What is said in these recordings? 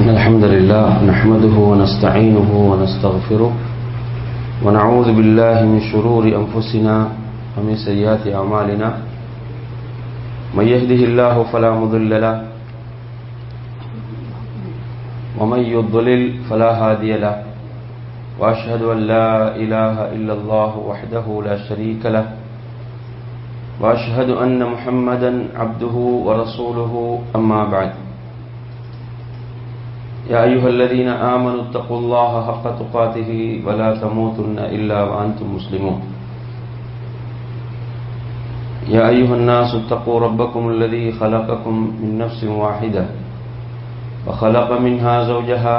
الحمد لله نحمده ونستعينه ونستغفره ونعوذ بالله من شرور أنفسنا ومن سيئات أعمالنا من يهده الله فلا مضل له ومن يضلل فلا هادي له وأشهد أن لا إله إلا الله وحده لا شريك له وأشهد أن محمدا عبده ورسوله أما بعد يا أيها الذين آمنوا اتقوا الله حق تقاته ولا تموتن إلا وأنتم مسلمون يا أيها الناس اتقوا ربكم الذي خلقكم من نفس واحدة وخلق منها زوجها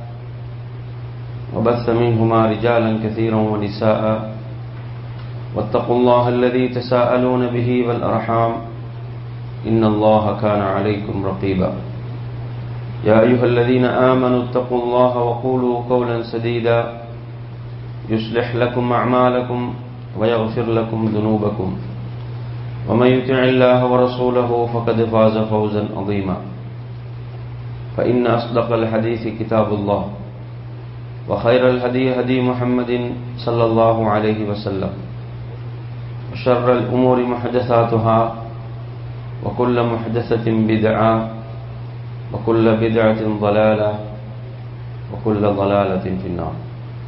وبث منهما رجالا كثيرا ونساء واتقوا الله الذي تساءلون به والأرحام إن الله كان عليكم رقيبا يا أيها الذين آمنوا اتقوا الله وقولوا قولا سديدا يصلح لكم أعمالكم ويغفر لكم ذنوبكم ومن يطع الله ورسوله فقد فاز فوزا عظيما فإن أصدق الحديث كتاب الله وخير الهدي هدي محمد صلى الله عليه وسلم وشر الأمور محدثاتها وكل محدثة بدعة وكل بدعة ضلالة وكل ضلالة في النار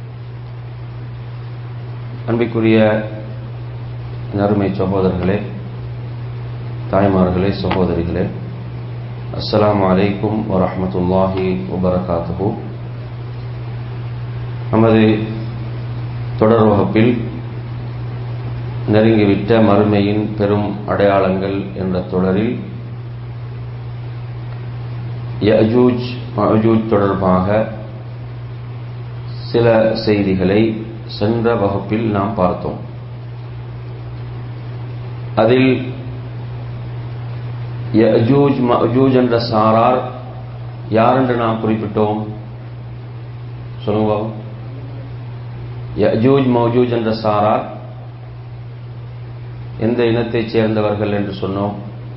அன்பிற்குரிய நறுமை சகோதரர்களே தாய்மார்களே சகோதரிகளே அஸ்ஸலாமு அலைக்கும் வரஹமத்துல்லாஹி வபரகாத்துஹு நமது தொடர் வகுப்பில் நெருங்கிவிட்ட மறுமையின் பெரும் அடையாளங்கள் என்ற தொடரில் யஜூஜ் மஜூஜ் தொடர்பாக சில செய்திகளை சென்ற வகுப்பில் நாம் பார்த்தோம் அதில் யஜூஜ் மஜூஜ் என்ற சாரார் யார் என்று நாம் குறிப்பிட்டோம் சொல்லுங்க யஜூஜ் மௌஜூஜ் என்ற சாரார் எந்த இனத்தைச் சேர்ந்தவர்கள் என்று சொன்னோம்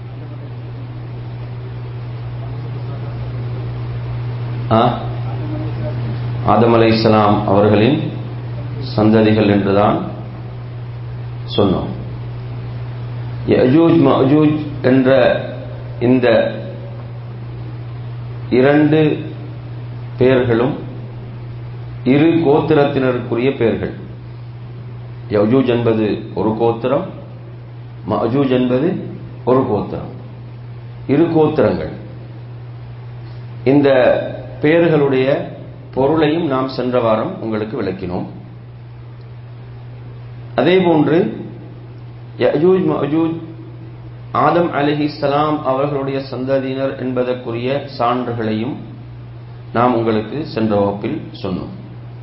ஆதம் அலை இஸ்லாம் அவர்களின் சந்ததிகள் என்றுதான் சொன்னோம் யஜூஜ் மஜூஜ் என்ற இந்த இரண்டு பெயர்களும் இரு கோத்திரத்தினருக்குரிய பெயர்கள் யஜூஜ் என்பது ஒரு கோத்திரம் மஜூஜ் என்பது ஒரு கோத்திரம் இரு கோத்திரங்கள் இந்த பெயர்களுடைய பொருளையும் நாம் சென்ற வாரம் உங்களுக்கு விளக்கினோம் அதேபோன்று யஜூஜ் மஜூஜ் ஆதம் அலிஹி சலாம் அவர்களுடைய சந்ததியினர் என்பதற்குரிய சான்றுகளையும் நாம் உங்களுக்கு சென்ற வகுப்பில் சொன்னோம்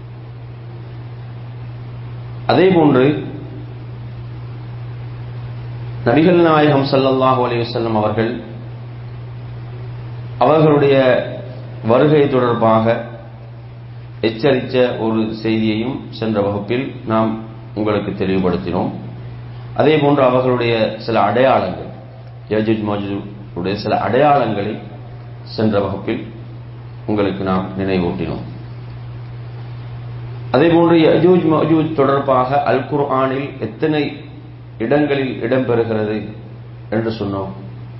அதேபோன்று நபிகள் நாயகம் சல்லல்லாஹு அலையுசல்லம் அவர்கள் அவர்களுடைய வருகை தொடர்பாக எச்சரித்த ஒரு செய்தியையும் சென்ற வகுப்பில் நாம் உங்களுக்கு தெளிவுபடுத்தினோம் அதே போன்று அவர்களுடைய சில அடையாளங்கள் யஜுஜ் மஜுடைய சில அடையாளங்களை சென்ற வகுப்பில் உங்களுக்கு நாம் நினைவூட்டினோம் அதே போன்று யஜூஜ் மஜூஜ் தொடர்பாக அல் குர்ஆனில் எத்தனை இடங்களில் இடம்பெறுகிறது என்று சொன்னோம்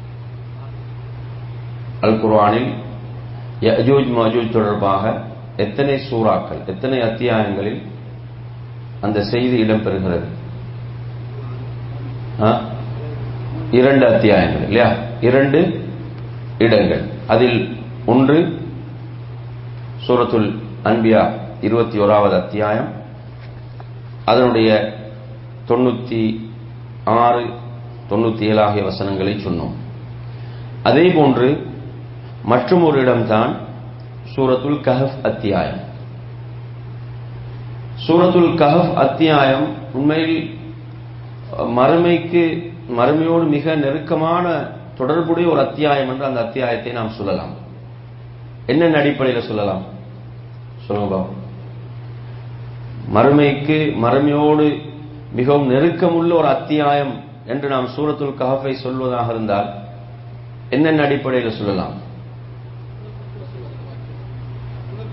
அல் குர்ஆனில் யஜூஜ் மஜூஜ் தொடர்பாக எத்தனை சூறாக்கள் எத்தனை அத்தியாயங்களில் அந்த செய்தி இடம்பெறுகிறது இரண்டு அத்தியாயங்கள் இல்லையா இரண்டு இடங்கள் அதில் ஒன்று சூரத்துல் அன்பியா இருபத்தி ஓராவது அத்தியாயம் அதனுடைய தொண்ணூத்தி ஆறு தொண்ணூத்தி ஏழு ஆகிய வசனங்களை சொன்னோம் அதே போன்று மற்றும் ஒரு இடம்தான் சூரத்துல் கஹப் அத்தியாயம் சூரத்துல் கஹப் அத்தியாயம் உண்மையில் மறுமைக்கு மறுமையோடு மிக நெருக்கமான தொடர்புடைய ஒரு அத்தியாயம் என்று அந்த அத்தியாயத்தை நாம் சொல்லலாம் என்னென்ன அடிப்படையில் சொல்லலாம் சொல்லுங்க மறுமைக்கு மறுமையோடு மிகவும் நெருக்கமுள்ள ஒரு அத்தியாயம் என்று நாம் சூரத்துல் கஹஃபை சொல்வதாக இருந்தால் என்னென்ன அடிப்படையில் சொல்லலாம்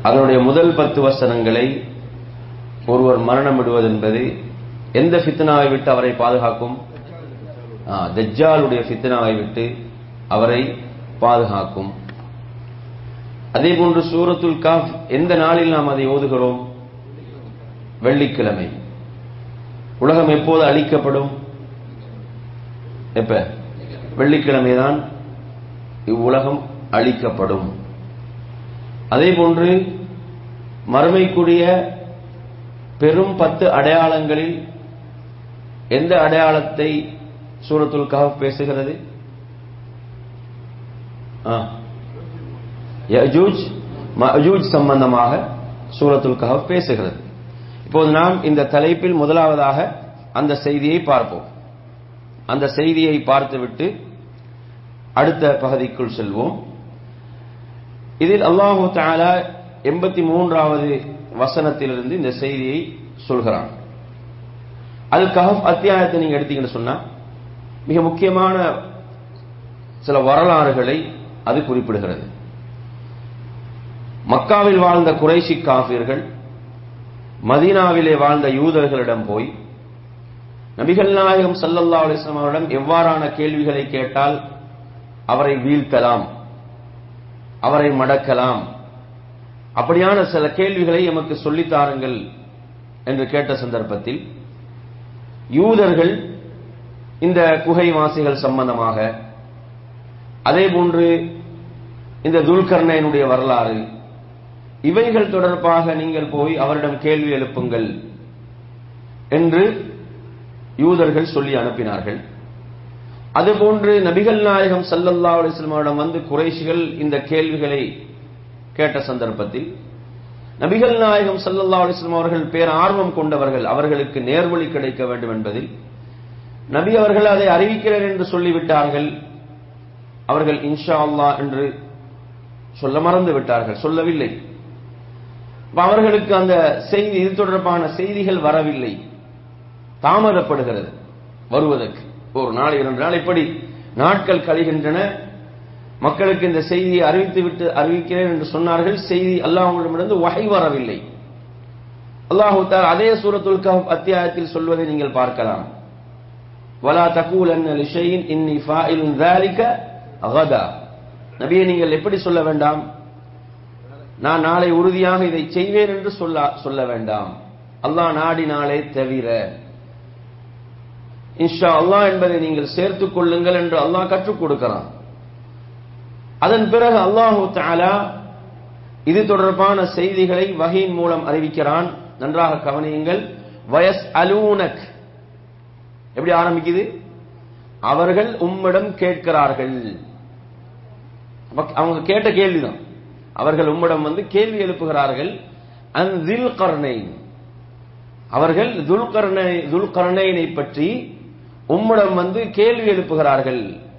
அதனுடைய முதல் பத்து வசனங்களை ஒருவர் மரணம் விடுவது என்பது எந்த ஃபித்னாவை விட்டு அவரை பாதுகாக்கும் ஆ, தஜ்ஜாலுடைய ஃபித்னாவை விட்டு அவரை பாதுகாக்கும் அதே போன்று சூரத்துல் காஃப் எந்த நாளில் நாம் அதை ஓதுகிறோம் வெள்ளிக்கிழமை உலகம் எப்போது அழிக்கப்படும் எப்ப வெள்ளிக்கிழமை தான் இவ்வுலகம் அழிக்கப்படும் அதே போன்று மறுமைக்குரிய பெரும் பத்து அடையாளங்களில் எந்த அடையாளத்தை சூரத்துல் கஹப் பேசுகிறது ஆ. யஜூஜ் மஜூஜ் சம்பந்தமாக சூரத்துல் கஹப் பேசுகிறது இப்போது நாம் இந்த தலைப்பில் முதலாவதாக அந்த செய்தியை பார்ப்போம் அந்த செய்தியை பார்த்துவிட்டு அடுத்த பகுதிக்குள் செல்வோம் இதில் அல்லாஹு தஆலா எண்பத்தி மூன்றாவது வசனத்திலிருந்து இந்த செய்தியை சொல்கிறான் அல் கஹப் அத்தியாயத்தை நீங்க எடுத்தீங்கன்னு சொன்னா மிக முக்கியமான சில வரலாறுகளை அது குறிப்பிடுகிறது மக்காவில் வாழ்ந்த குறைஷி காஃபிர்கள் மதீனாவிலே வாழ்ந்த யூதர்களிடம் போய் நபிகள் நாயகம் ஸல்லல்லாஹு அலைஹி வஸல்லம் அவரிடம் எவ்வாறான கேள்விகளை கேட்டால் அவரை வீழ்த்தலாம் அவரை மடக்கலாம் அப்படியான சில கேள்விகளை எமக்கு சொல்லித் தாருங்கள் என்று கேட்ட சந்தர்ப்பத்தில் யூதர்கள் இந்த குகைவாசிகள் சம்பந்தமாக அதே போன்று இந்த துல்கர்ணையனுடைய வரலாறு இவைகள் தொடர்பாக நீங்கள் போய் அவரிடம் கேள்வி எழுப்புங்கள் என்று யூதர்கள் சொல்லி அனுப்பினார்கள் அதுபோன்று நபிகள் நாயகம் ஸல்லல்லாஹு அலைஹி வஸல்லம் அவரிடம் வந்து குறைஷிகள் இந்த கேள்விகளை கேட்ட சந்தர்ப்பத்தில் நபிகள் நாயகம் ஸல்லல்லாஹு அலைஹி வஸல்லம் அவர்கள் பேர் ஆர்வம் கொண்டவர்கள் அவர்களுக்கு நேர்வழி கிடைக்க வேண்டும் என்பதில் நபி அவர்கள் அதை அறிவிக்கிறேன் என்று சொல்லிவிட்டார்கள் அவர்கள் இன்ஷா அல்லாஹ் என்று சொல்ல மறந்து விட்டார்கள் சொல்லவில்லை அப்ப அவர்களுக்கு அந்த செய்தி இது தொடர்பான செய்திகள் வரவில்லை தாமதப்படுகிறது வருவதற்கு ஒரு நாள் இரண்டு நாள் இப்படி நாட்கள் கழிகின்றன மக்களுக்கு இந்த செய்தியை அறிவித்து விட்டு அறிவிக்கிறேன் என்று சொன்னார்கள் செய்தி அல்லாஹ்விடமிருந்து வகை வரவில்லை அல்லாஹு தஆலா அதே சூரத்துல் கஹப் அத்தியாயத்தில் சொல்வதை நீங்கள் பார்க்கலாம் வலா தகூலன்ன லிஷைஇன் இன்னி ஃபாயிலுன் ذلك غدا நபியே நீங்கள் எப்படி சொல்ல வேண்டாம் நான் நாளை உறுதியாக இதை செய்வேன் என்று சொல்ல சொல்ல வேண்டாம் அல்லாஹ் நாடினாலே தவிர இன்ஷா அல்லாஹ் என்பதை நீங்கள் சேர்த்துக் கொள்ளுங்கள் என்று அல்லாஹ் கற்றுக் கொடுக்கிறான் அதன் பிறகு அல்லாஹு தஆலா இது தொடர்பான செய்திகளை வகையின் மூலம் அறிவிக்கிறான் நன்றாக கவனியுங்கள் வயஸ் அலூனக் எப்படி ஆரம்பிக்குது அவர்கள் உம்மிடம் கேட்கிறார்கள் அப்ப அவங்க கேட்ட கேள்விதான் அவர்கள் உம்மிடம் வந்து கேள்வி எழுப்புகிறார்கள் அந்தில் கர்ணை அவர்கள் துல்கர்ணை துல்கர்ணைனை பற்றி உம்மிடம் வந்து கேள்வி எழுப்புகிறார்கள்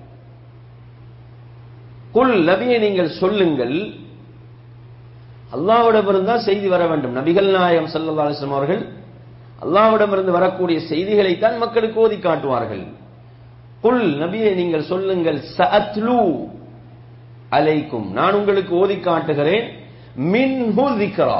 குல் நபியை நீங்கள் சொல்லுங்கள் அல்லாவிடமிருந்து தான் செய்தி வர வேண்டும் நபிகள் நாயகம் ஸல்லல்லாஹு அலைஹி வஸல்லம் அவர்கள் அல்லாவிடமிருந்து வரக்கூடிய செய்திகளை தான் மக்களுக்கு ஓதி காட்டுவார்கள் குல் நபியை நீங்கள் சொல்லுங்கள் சஅத்லு அலைக்கும் நான் உங்களுக்கு ஓதி காட்டுகிறேன் மின்ஹு திக்ரா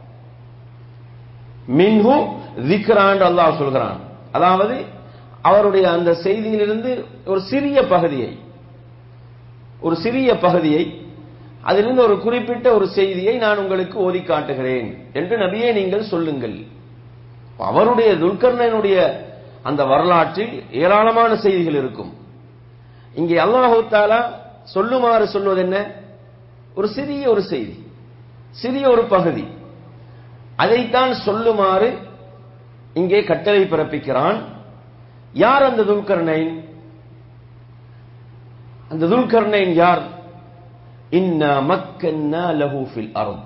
மின்ஹு திக்ரா என்று அல்லாஹ் சொல்கிறான் அதாவது அவருடைய அந்த செய்தியிலிருந்து ஒரு சிறிய பகுதியை ஒரு சிறிய பகுதியை அதிலிருந்து ஒரு குறிப்பிட்ட ஒரு செய்தியை நான் உங்களுக்கு ஓதி காட்டுகிறேன் என்று நபியே நீங்கள் சொல்லுங்கள் அவருடைய துல்கர்ணனுடைய அந்த வரலாற்றில் ஏராளமான செய்திகள் இருக்கும் இங்கே அல்லாஹு தாலா சொல்லுமாறு சொல்வது என்ன ஒரு சிறிய ஒரு செய்தி சிறிய ஒரு பகுதி அதைத்தான் சொல்லுமாறு இங்கே கட்டளை பிறப்பிக்கிறான் யார் அந்த துல்கர்ணைன் அந்த துல்கர்ணைன் யார் இன்னா மக்கன்னா லஹு ஃபில் அர்த்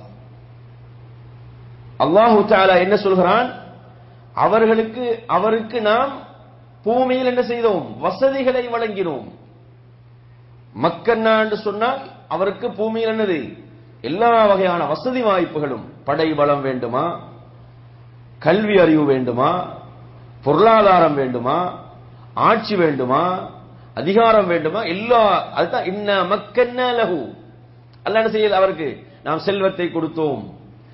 அல்லாஹு தஆலா என்ன சொல்கிறான் அவர்களுக்கு அவருக்கு நாம் பூமியில் என்ன செய்தோம் வசதிகளை வழங்கினோம் மக்கன்னா என்று சொன்னால் அவருக்கு பூமியில் என்னது எல்லா வகையான வசதி வாய்ப்புகளும் படை பலம் வேண்டுமா கல்வி அறிவு வேண்டுமா பொருளாதாரம் வேண்டுமா ஆட்சி வேண்டுமா அதிகாரம் வேண்டுமா எல்லா அதுதான் இன்ன மக்கன்னா லஹு அல்லாஹ் என்ன செய்யல அவருக்கு நாம் செல்வத்தை கொடுத்தோம்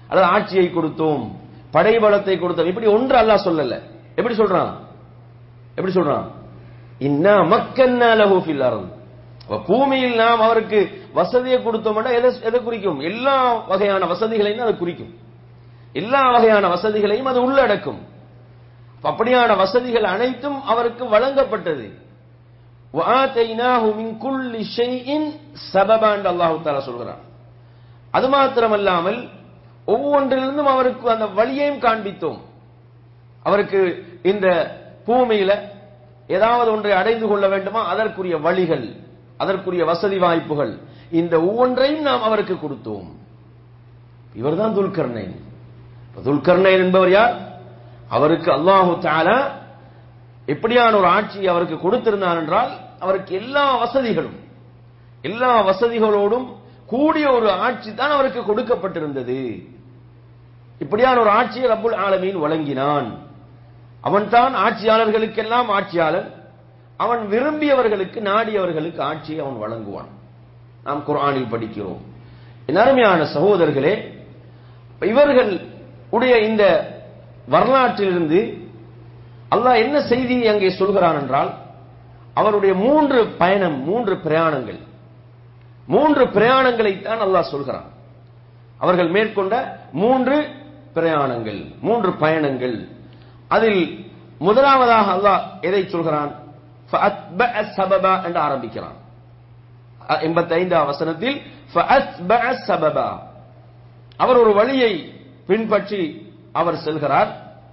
அல்லது ஆட்சியை கொடுத்தோம் படைபலத்தை கொடுத்தோம் இப்படி ஒன்று அல்லாஹ் சொல்லல எப்படி சொல்றான் எப்படி சொல்றான் இன்னா மக்கன்னா லஹு ஃபில் அர்த் அப்ப பூமியில் நாம் அவருக்கு வசதியை கொடுத்தோம்னா எதை எதை குறிக்கும் எல்லா வகையான வசதிகளையும் அது குறிக்கும் எல்லா வகையான வசதிகளையும் அது உள்ளடக்கும் அப்ப அப்படியான வசதிகள் அனைத்தும் அவருக்கு வழங்கப்பட்டது وَآتَيْنَاهُ مِنْ كُلِّ شَيْءٍ سَبَبًا என்று அல்லாஹ் தஆலா சொல்கிறான் அது மாத்திரமல்லாமல் ஒவ்வொன்றிலிருந்தும் அவருக்கு அந்த வழியையும் காண்பித்தோம் அவருக்கு இந்த பூமியில ஏதாவது ஒன்றை அடைந்து கொள்ள வேண்டுமா அதற்குரிய வழிகள் அதற்குரிய வசதி வாய்ப்புகள் இந்த ஒவ்வொன்றையும் நாம் அவருக்கு கொடுத்தோம் இவர்தான் துல்கர்ணைன் துல்கர்ணைன் என்பவர் யார் அவருக்கு அல்லாஹு தாலா எப்படியான ஒரு ஆட்சியை அவருக்கு கொடுத்திருந்தான் என்றால் அவருக்கு எல்லா வசதிகளும் எல்லா வசதிகளோடும் கூடிய ஒரு ஆட்சி தான் அவருக்கு கொடுக்கப்பட்டிருந்தது இப்படியான ஒரு ஆட்சியை ரப்புல் ஆலமீன் வழங்கினான் அவன்தான் ஆட்சியாளர்களுக்கெல்லாம் ஆட்சியாளர் அவன் விரும்பியவர்களுக்கு நாடியவர்களுக்கு ஆட்சியை அவன் வழங்குவான் நாம் குர்ஆனில் படிக்கிறோம் என் அருமையான சகோதரர்களே இவர்கள் உடைய இந்த வரலாற்றிலிருந்து அல்லாஹ் என்ன செய்தியை அங்கே சொல்கிறான் என்றால் அவருடைய மூன்று பயணம் மூன்று பிரயாணங்கள் மூன்று பிரயாணங்களைத்தான் அல்லாஹ் சொல்கிறான் அவர்கள் மேற்கொண்ட மூன்று பிரயாணங்கள் மூன்று பயணங்கள் அதில் முதலாவதாக அல்லாஹ் எதை சொல்கிறான் فَأَتْبَعَ سَبَبًا என்று ஆரம்பிக்கிறான் எண்பத்தி ஐந்தாம் வசனத்தில் فَأَتْبَعَ سَبَبًا அவர் ஒரு வழியை பின்பற்றி அவர் செல்கிறார்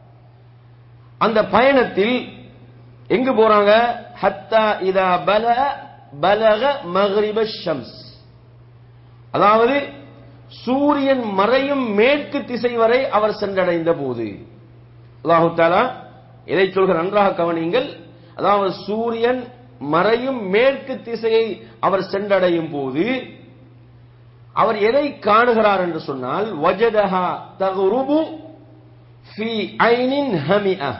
அந்த பயணத்தில் எங்கு போறாங்க ஹத்தா இதா பல பலக மகரிப ஷம்ஸ் அதாவது சூரியன் மறையும் மேற்கு திசை வரை அவர் சென்றடைந்த போது அல்லாஹு தாலா எதை சொல்கிற நன்றாக கவனியுங்கள் அதாவது சூரியன் மறையும் மேற்கு திசையை அவர் சென்றடையும் போது அவர் எதை காணுகிறார் என்று சொன்னால் வஜதஹா தகுருபு ஃபி ஐனின் ஹமிஅ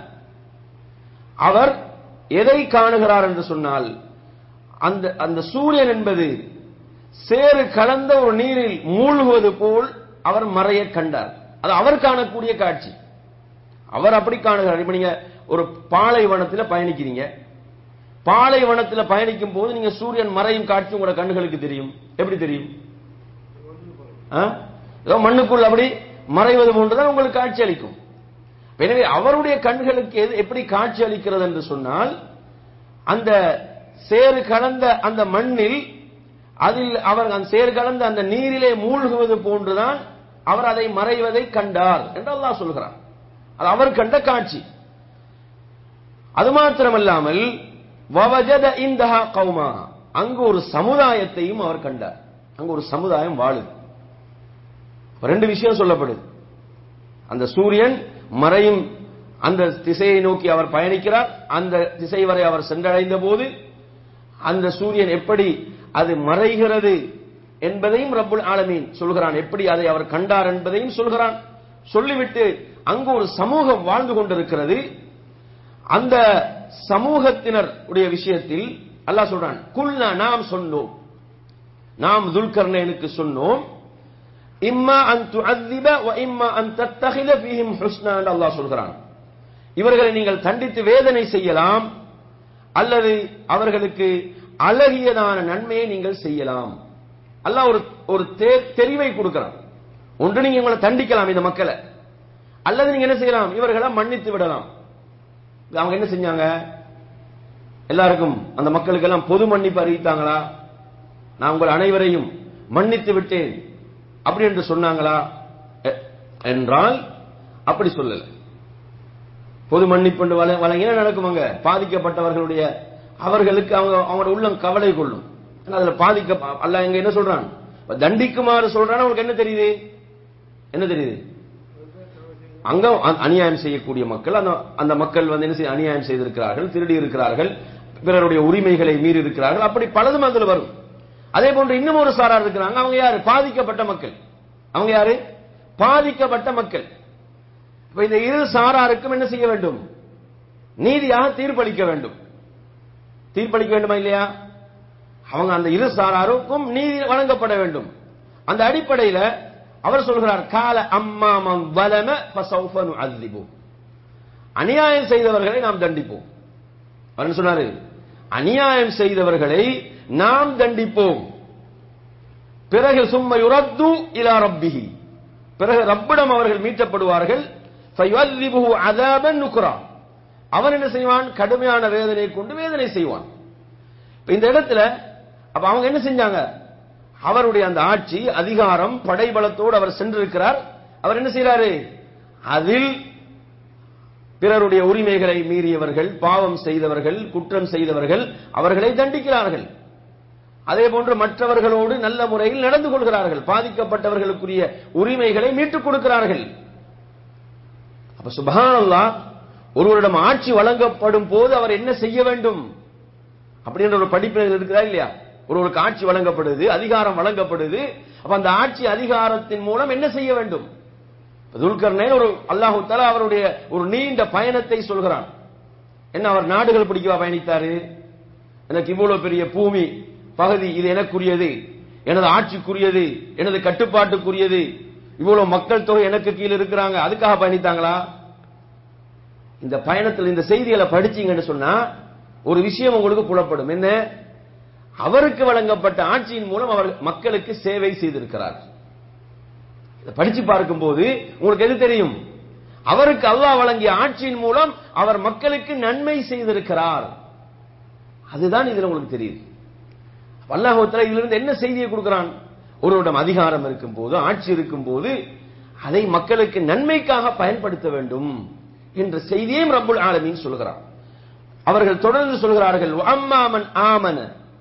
அவர் எதை காணுகிறார் என்று சொன்னால் அந்த அந்த சூரியன் என்பது சேறு கலந்த ஒரு நீரில் மூழ்குவது போல் அவர் மறைய கண்டார் அது அவர் காணக்கூடிய காட்சி அவர் அப்படி காணுகிறார் இப்ப நீங்க ஒரு பாலைவனத்தில் பயணிக்கிறீங்க பாலைவனத்தில் பயணிக்கும் போது நீங்க சூரியன் மறையும் காட்சி உங்களோட கண்ணுகளுக்கு தெரியும் எப்படி தெரியும் ஆ? ஏதோ மண்ணுக்குள் அப்படி மறைவது போன்றுதான் உங்களுக்கு காட்சி அளிக்கும் எனவே அவருடைய கண்களுக்கு எது எப்படி காட்சி அளிக்கிறது என்று சொன்னால் அந்த சேறு கலந்த அந்த மண்ணில் அதில் அவர் அந்த சேறு கலந்த அந்த நீரிலே மூழ்குவது போன்றுதான் அவர் அதை மறைவதை கண்டார் என்று அல்லாஹ் சொல்கிறார் அது அவர் கண்ட காட்சி அது மாத்திரமல்லாமல் வவஜத இந்தஹா கௌமா அங்கு ஒரு சமுதாயத்தையும் அவர் கண்டார் அங்கு ஒரு சமுதாயம் வாழுது ரெண்டு விஷயம் சொல்லப்படுது அந்த சூரியன் மறையும் அந்த திசையை நோக்கி அவர் பயணிக்கிறார் அந்த திசை வரை அவர் சென்றடைந்த போது அந்த சூரியன் எப்படி அது மறைகிறது என்பதையும் ரப்புல் ஆலமீன் சொல்கிறான் எப்படி அதை அவர் கண்டார் என்பதையும் சொல்கிறான் சொல்லிவிட்டு அங்கு ஒரு சமூகம் வாழ்ந்து கொண்டிருக்கிறது அந்த சமூகத்தினர் உடைய விஷயத்தில் அல்லாஹ் சொல்றான் குல்னா நாம் சொன்னோம் நாம் துல்கர்ணனுக்கு சொன்னோம் இம்மா அன் துஅذிப வ இம்மா அன் தத்தகில ஃபீஹிம் ஹுஸ்னா என்று அல்லாஹ் சொல்கிறான் இவர்களை நீங்கள் தண்டித்து வேதனை செய்யலாம் அல்லது அவர்களுக்கு அழகியதான நன்மையை நீங்கள் செய்யலாம் அல்லாஹ் ஒரு ஒரு தே- தெரிவை கொடுக்கிறான் ஒன்று நீங்க இவங்களை தண்டிக்கலாம் இந்த மக்களை அல்லது நீங்க என்ன செய்யலாம் இவர்களை மன்னித்து விடலாம் அவங்க என்ன செஞ்சாங்க எல்லாருக்கும் அந்த மக்களுக்கு எல்லாம் பொது மன்னிப்பு அறிவித்தாங்களா நான் உங்கள் அனைவரையும் மன்னித்து விட்டேன் அப்படி என்று சொன்னாங்களா எ- என்றால் அப்படி சொல்லல பொது மன்னிப்பு என்று வழ- வழங்கினா நடக்குமாங்க பாதிக்கப்பட்டவர்களுடைய அவர்களுக்கு அவங்க அவங்களோட உள்ளம் கவலை கொள்ளும் ஏன்னா அதுல பாதிக்க அல்லாஹ் இங்க என்ன சொல்றான் தண்டிக்குமாறு சொல்றான் அவங்களுக்கு என்ன தெரியுது என்ன தெரியுது அங்க அ- அநியாயம் செய்யக்கூடிய மக்கள் அந்த அந்த மக்கள் வந்து என்ன செய்ய அநியாயம் செய்திருக்கிறார்கள் திருடி இருக்கிறார்கள் பிறருடைய உரிமைகளை மீறி இருக்கிறார்கள் அப்படி பலதும் அதுல வரும் அதே போன்று இன்னும் ஒரு சாரார் இருக்கிறாங்க அவங்க யாரு பாதிக்கப்பட்ட மக்கள் அவங்க யாரு பாதிக்கப்பட்ட மக்கள் இப்ப இந்த இரு சாராருக்கும் என்ன செய்ய வேண்டும் நீதியாக தீர்ப்பளிக்க வேண்டும் தீர்ப்பளிக்க வேண்டுமா இல்லையா அவங்க அந்த இரு சாராருக்கும் நீதி வழங்கப்பட வேண்டும் அந்த அடிப்படையில அவர் சொல்கிறார் கால அம்மா மன் வலம ஃபசௌஃப நுஅذிபு அநியாயம் செய்தவர்களை நாம் தண்டிப்போம் அவர் என்ன சொன்னாரு அநியாயம் செய்தவர்களை நாம் தண்டிப்போம் பிறகு சும்ம யுரத்து இலா ரப்பிஹி பிறகு ரப்பிடம் அவர்கள் மீட்டப்படுவார்கள் ஃபயுஅذிபுஹு அஸாபன் நுக்ரா அவன் என்ன செய்வான் கடுமையான வேதனை கொண்டு வேதனை செய்வான் இப்ப இந்த இடத்துல அப்ப அவங்க என்ன செஞ்சாங்க அவருடைய அந்த ஆட்சி அதிகாரம் படைபலத்தோடு அவர் சென்றிருக்கிறார் அவர் என்ன செய்யறாரு அதில் பிறருடைய உரிமைகளை மீறியவர்கள் பாவம் செய்தவர்கள் குற்றம் செய்தவர்கள் அவர்களை தண்டிக்கிறார்கள் அதே போன்று மற்றவர்களோடு நல்ல முறையில் நடந்து கொள்கிறார்கள் பாதிக்கப்பட்டவர்களுக்குரிய உரிமைகளை மீட்டுக் கொடுக்கிறார்கள் அப்ப சுபஹானல்லா ஒருவரிடம் ஆட்சி வழங்கப்படும் போது அவர் என்ன செய்ய வேண்டும் அப்படின்ற ஒரு படிப்பினை இருக்கிறா இல்லையா ஒருவருக்கு ஆட்சி வழங்கப்படுது அதிகாரம் வழங்கப்படுது அப்ப அந்த ஆட்சி அதிகாரத்தின் மூலம் என்ன செய்ய வேண்டும் துல்கர்னேன் ஒரு அல்லாஹு தலா அவருடைய ஒரு நீண்ட பயணத்தை சொல்கிறான் என்ன அவர் நாடுகள் பிடிக்கவா பயணித்தாரு எனக்கு இவ்வளவு பெரிய பூமி பகுதி இது எனக்குரியது எனது ஆட்சிக்குரியது எனது கட்டுப்பாட்டுக்குரியது இவ்வளவு மக்கள் தொகை எனக்கு கீழே இருக்கிறாங்க அதுக்காக பயணித்தாங்களா இந்த பயணத்தில் இந்த செய்திகளை படிச்சீங்கன்னு சொன்னா ஒரு விஷயம் உங்களுக்கு புலப்படும் என்ன அவருக்கு வழங்கப்பட்ட ஆட்சியின் மூலம் அவர் மக்களுக்கு சேவை செய்திருக்கிறார் இதை படிச்சு பார்க்கும்போது உங்களுக்கு எது தெரியும் அவருக்கு அல்லாஹ் வழங்கிய ஆட்சியின் மூலம் அவர் மக்களுக்கு நன்மை செய்திருக்கிறார் அதுதான் இதுல உங்களுக்கு தெரியுது அல்லாஹத்துல இதுல இருந்து என்ன செய்தியை கொடுக்கிறான் ஒருவரிடம் அதிகாரம் இருக்கும் போது ஆட்சி இருக்கும் போது அதை மக்களுக்கு நன்மைக்காக பயன்படுத்த வேண்டும் என்ற செய்தியையும் ரப்புல் ஆலமீன் சொல்கிறார் அவர்கள் தொடர்ந்து சொல்கிறார்கள் அம்மாமன் ஆமன